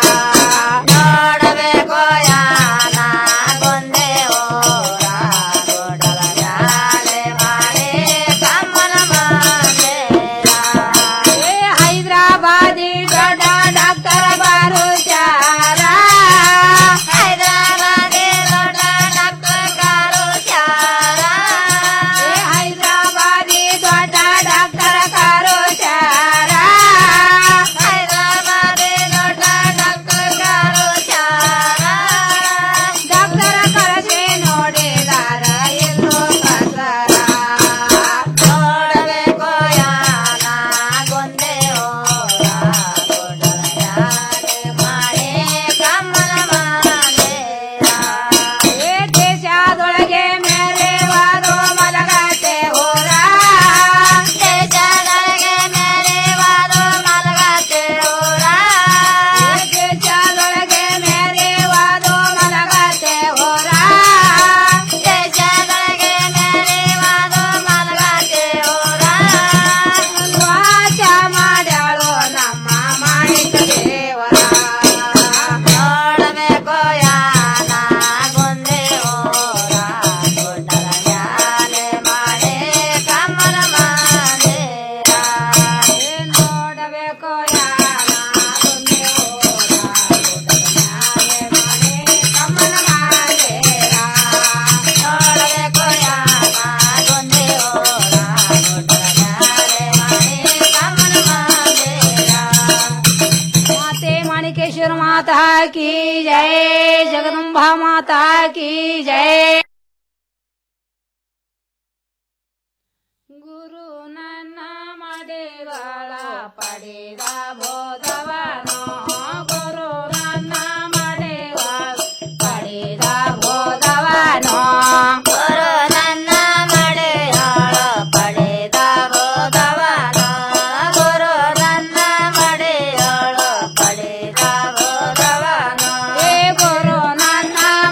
ನೋಡಬೇಕು ಯಾನ ಗೊಂದೆ ಓರ ಗೋಡಗಯಾಲೆ ಮಾಡೆ ಕಮ್ಮನ ಮಾದೇರ ಏ ಹೈದರಾಬಾದಿ ದೊಡ್ಡ ಡಾಕ್ಟರ್ ಬಾರು ಚಾರ ಹೈದರಾಬಾದಿ ದೊಡ್ಡ ಡಾಕ್ಟರ್ ಕಾರು ಚಾರ ಏ ಹೈದರಾಬಾದಿ ದೊಡ್ಡ ಡಾಕ್ಟರ್ ಕಾರು ಚಾರ ಹೈದರಾಬಾದಿ ದೊಡ್ಡ ಡಾಕ್ಟರ್ ಕಾರು ಚಾರ ಡಾಕ್ಟರ ಕಳಚೆ ನೋಡಿದಾರ ಎಲ್ಲೋ ಕಸರ ನೋಡಬೇಕು ಯಾನ ಗೊಂದೆ ಓರ ಗೋಡಗಯಾಲೆ ಮಾಡೆ ಕಮ್ಮನ ಮಾದೇರ ಏ ದೇಶದೊಳಗೆ ಮೇರೆವಾದು ಮಲಗಟ್ಟೆ ಹೋರ ದೇಶದೊಳಗೆ ಮೇರೆವಾದು ಮಲಗಟ್ಟೆ ಹೋರ ದೇಶದೊಳಗೆ ಮೇರೆವಾದು ಮಲಗಟ್ಟೆ ಹೋರ ದೇಶದೊಳಗೆ ಮೇರೆವಾದು ಮಲಗಟ್ಟೆ ಹೋರ ವಾಚ ಮಾಡ್ಯಾಳು ನಮ್ಮ ಮಾಣಿಕ ದೇವರ ನೋಡಬೇಕು ಯಾನ ಗೊಂದೆ ಓರ ಗುಡ್ಡಗಯಾಲೆ ಮಾಡೆ ಕಮ್ಮನ ಮಾದೇರ ನೋಡಬೇಕು ಯಾನ ಗೊಂದೆ ಓರ ಗುಡ್ಡಗಯಾಲೆ ಮಾಡೆ ಕಮ್ಮನ ಮಾದೇರ ನೋಡಬೇಕು ಯಾನ ಗೊಂದೆ ಓರ ಗುಡ್ಡಗಯಾಲೆ ಮಾಡೆ ಕಮ್ಮನ ಮಾದೇರ ಮಾತೆ ಮಾಣಿಕೇಶ್ವರ ಮಾತಾ ಕಿ ಜಯ ಜಗದಂಬಾ ಮಾತಾ ಕಿ ಜಯ ಗುರು ನನ್ನ ಮಡಿಗಳ ಪಡೆದ ಬೋಧವನೋ ಗುರು ನನ್ನ ಮಡಿಗಳ ಪಡೆದ ಬೋಧವನೋ ಗುರು ನನ್ನ ಮಡಿಗಳ ಪಡೆದ ಬೋಧವನೋ ಗುರು ನನ್ನ ಮಡಿಗಳ ಪಡೆದ ಬೋಧವನೋ ಏ ಗುರು ನನ್ನ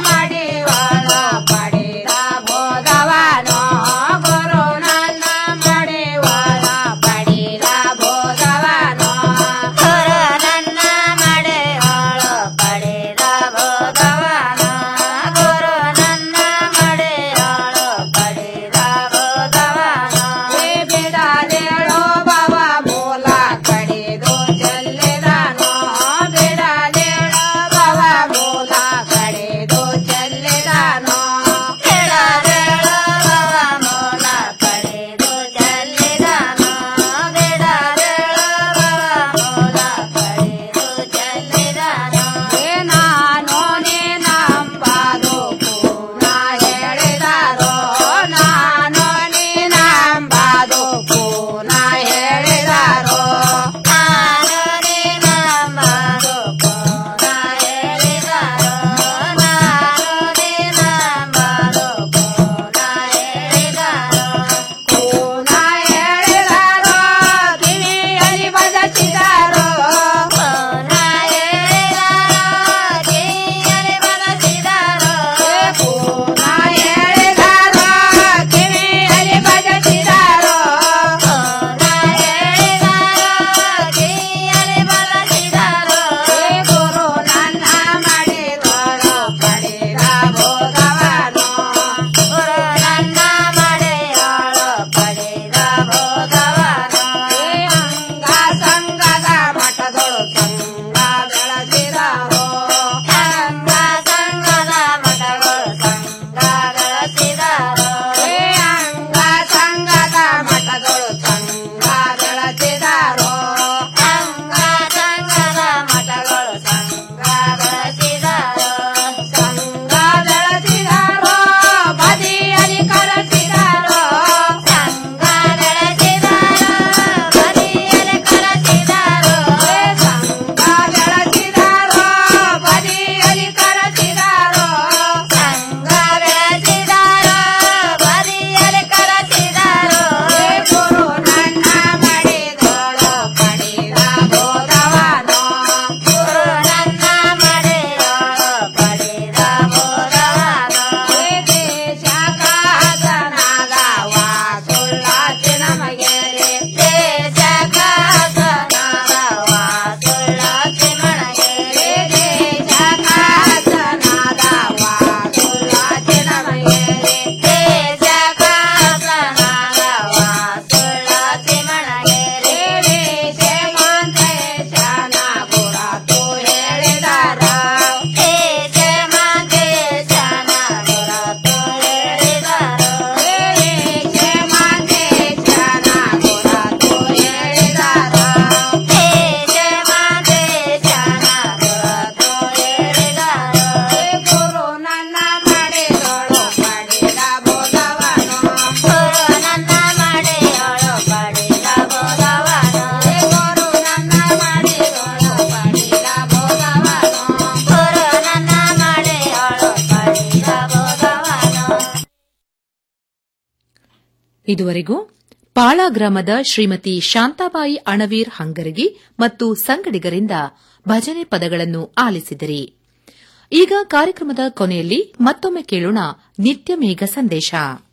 ಇದುವರೆಗೂ ಪಾಳ ಗ್ರಾಮದ ಶ್ರೀಮತಿ ಶಾಂತಾಬಾಯಿ ಅಣವೀರ್ ಹಂಗರಗಿ ಮತ್ತು ಸಂಗಡಿಗರಿಂದ ಭಜನೆ ಪದಗಳನ್ನು ಆಲಿಸಿದಿರಿ ಈಗ ಕಾರ್ಯಕ್ರಮದ ಕೊನೆಯಲ್ಲಿ ಮತ್ತೊಮ್ಮೆ ಕೇಳೋಣ ನಿತ್ಯ ಮೇಘ ಸಂದೇಶ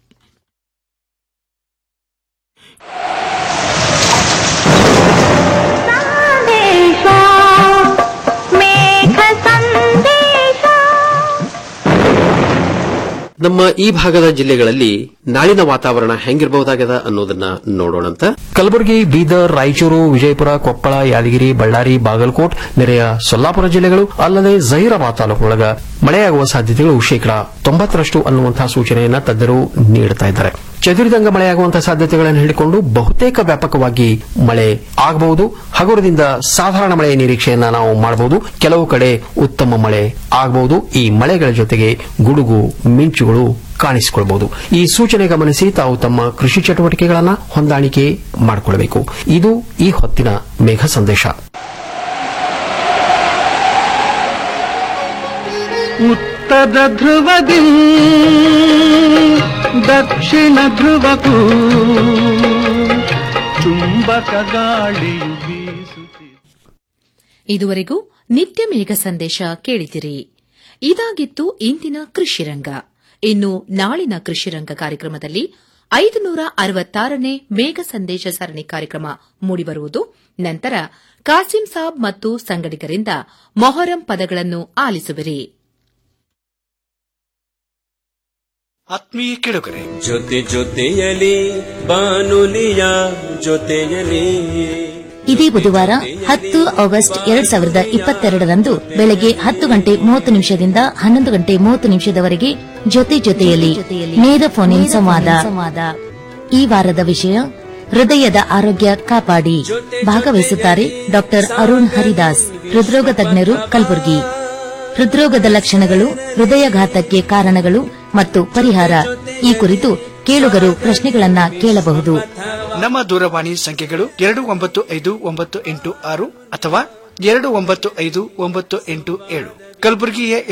ನಮ್ಮ ಈ ಭಾಗದ ಜಿಲ್ಲೆಗಳಲ್ಲಿ ನಾಳಿನ ವಾತಾವರಣ ಹೆಂಗಿರಬಹುದಾಗದ ಅನ್ನೋದನ್ನ ನೋಡೋಣಂತ ಕಲಬುರಗಿ ಬೀದರ್ ರಾಯಚೂರು ವಿಜಯಪುರ ಕೊಪ್ಪಳ ಯಾದಗಿರಿ ಬಳ್ಳಾರಿ ಬಾಗಲಕೋಟ್ ನೆರೆಯ ಸೊಲ್ಲಾಪುರ ಜಿಲ್ಲೆಗಳು ಅಲ್ಲದೆ ಜಹೀರಾಬಾದ್ ತಾಲೂಕಿನೊಳಗ ಮಳೆಯಾಗುವ ಸಾಧ್ಯತೆಗಳು ಶೇಕಡಾ ತೊಂಬತ್ತರಷ್ಟು ಅನ್ನುವಂತಹ ಸೂಚನೆಯನ್ನ ತಜ್ಞರು ನೀಡುತ್ತಾ ಇದ್ದಾರೆ ಚದುರಿದಂಗ ಮಳೆಯಾಗುವಂತಹ ಸಾಧ್ಯತೆಗಳನ್ನು ಹೇಳಿಕೊಂಡು ಬಹುತೇಕ ವ್ಯಾಪಕವಾಗಿ ಮಳೆ ಆಗಬಹುದು ಹಗುರದಿಂದ ಸಾಧಾರಣ ಮಳೆಯ ನಿರೀಕ್ಷೆಯನ್ನ ನಾವು ಮಾಡಬಹುದು ಕೆಲವು ಕಡೆ ಉತ್ತಮ ಮಳೆ ಆಗಬಹುದು ಈ ಮಳೆಗಳ ಜೊತೆಗೆ ಗುಡುಗು ಮಿಂಚುಗಳು ಕಾಣಿಸಿಕೊಳ್ಳಬಹುದು ಈ ಸೂಚನೆ ಗಮನಿಸಿ ತಾವು ತಮ್ಮ ಕೃಷಿ ಚಟುವಟಿಕೆಗಳನ್ನು ಹೊಂದಾಣಿಕೆ ಮಾಡಿಕೊಳ್ಳಬೇಕು ಇದು ಈ ಹೊತ್ತಿನ ಮೇಘ ಸಂದೇಶ ಉತ್ತರ ಧ್ರುವದಿ ದಕ್ಷಿಣ ಧ್ರುವಕ್ಕೂ ಚುಂಬಕ ಗಾಳಿಯು ಬೀಸುತ್ತಿದೆ ಇದುವರೆಗೂ ನಿತ್ಯ ಮೇಘ ಸಂದೇಶ ಕೇಳಿದಿರಿ ಇದಾಗಿತ್ತು ಇಂದಿನ ಕೃಷಿರಂಗ ಇನ್ನು ನಾಳಿನ ಕೃಷಿರಂಗ ಕಾರ್ಯಕ್ರಮದಲ್ಲಿ ಐದು ನೂರ ಅರವತ್ತಾರನೇ ಮೇಘ ಸಂದೇಶ ಸರಣಿ ಕಾರ್ಯಕ್ರಮ ಮೂಡಿಬರುವುದು ನಂತರ ಕಾಸಿಂ ಸಾಬ್ ಮತ್ತು ಸಂಗಡಿಗರಿಂದ ಮೊಹರಂ ಪದಗಳನ್ನು ಆಲಿಸುವಿರಿ ಆತ್ಮೀಯ ಕೆಳಗರೆ ಜೊತೆ ಜೊತೆಯಲಿ ಬಾನುಲಿಯ ಜೊತೆಯಲಿ ಇದೇ ಬುಧವಾರ ಹತ್ತು ಆಗಸ್ಟ್ ಎರಡ್ ಸಾವಿರದ ಇಪ್ಪತ್ತೆರಡರಂದು ಬೆಳಗ್ಗೆ ಹತ್ತು ಗಂಟೆ ಮೂವತ್ತು ನಿಮಿಷದಿಂದ ಹನ್ನೊಂದು ಗಂಟೆ ಮೂವತ್ತು ನಿಮಿಷದವರೆಗೆ ಜೊತೆ ಜೊತೆಯಲ್ಲಿ ನೇರ ಫೋನ್ ಇನ್ ಸಂವಾದ ಈ ವಾರದ ವಿಷಯ ಹೃದಯದ ಆರೋಗ್ಯ ಕಾಪಾಡಿ ಭಾಗವಹಿಸುತ್ತಾರೆ ಡಾಕ್ಟರ್ ಅರುಣ್ ಹರಿದಾಸ್ ಹೃದ್ರೋಗ ತಜ್ಞರು ಕಲಬುರಗಿ ಹೃದ್ರೋಗದ ಲಕ್ಷಣಗಳು ಹೃದಯಘಾತಕ್ಕೆ ಕಾರಣಗಳು ಮತ್ತು ಪರಿಹಾರ ಈ ಕುರಿತು ಕೇಳುಗರು ಪ್ರಶ್ನೆಗಳನ್ನ ಕೇಳಬಹುದು ನಮ್ಮ ದೂರವಾಣಿ ಸಂಖ್ಯೆಗಳು ಎರಡು ಒಂಬತ್ತು ಐದು ಒಂಬತ್ತು ಎಂಟು ಆರು ಅಥವಾ ಎರಡು ಒಂಬತ್ತು ಐದು ಒಂಬತ್ತು ಎಂಟು ಏಳು ಕಲಬುರಗಿಯ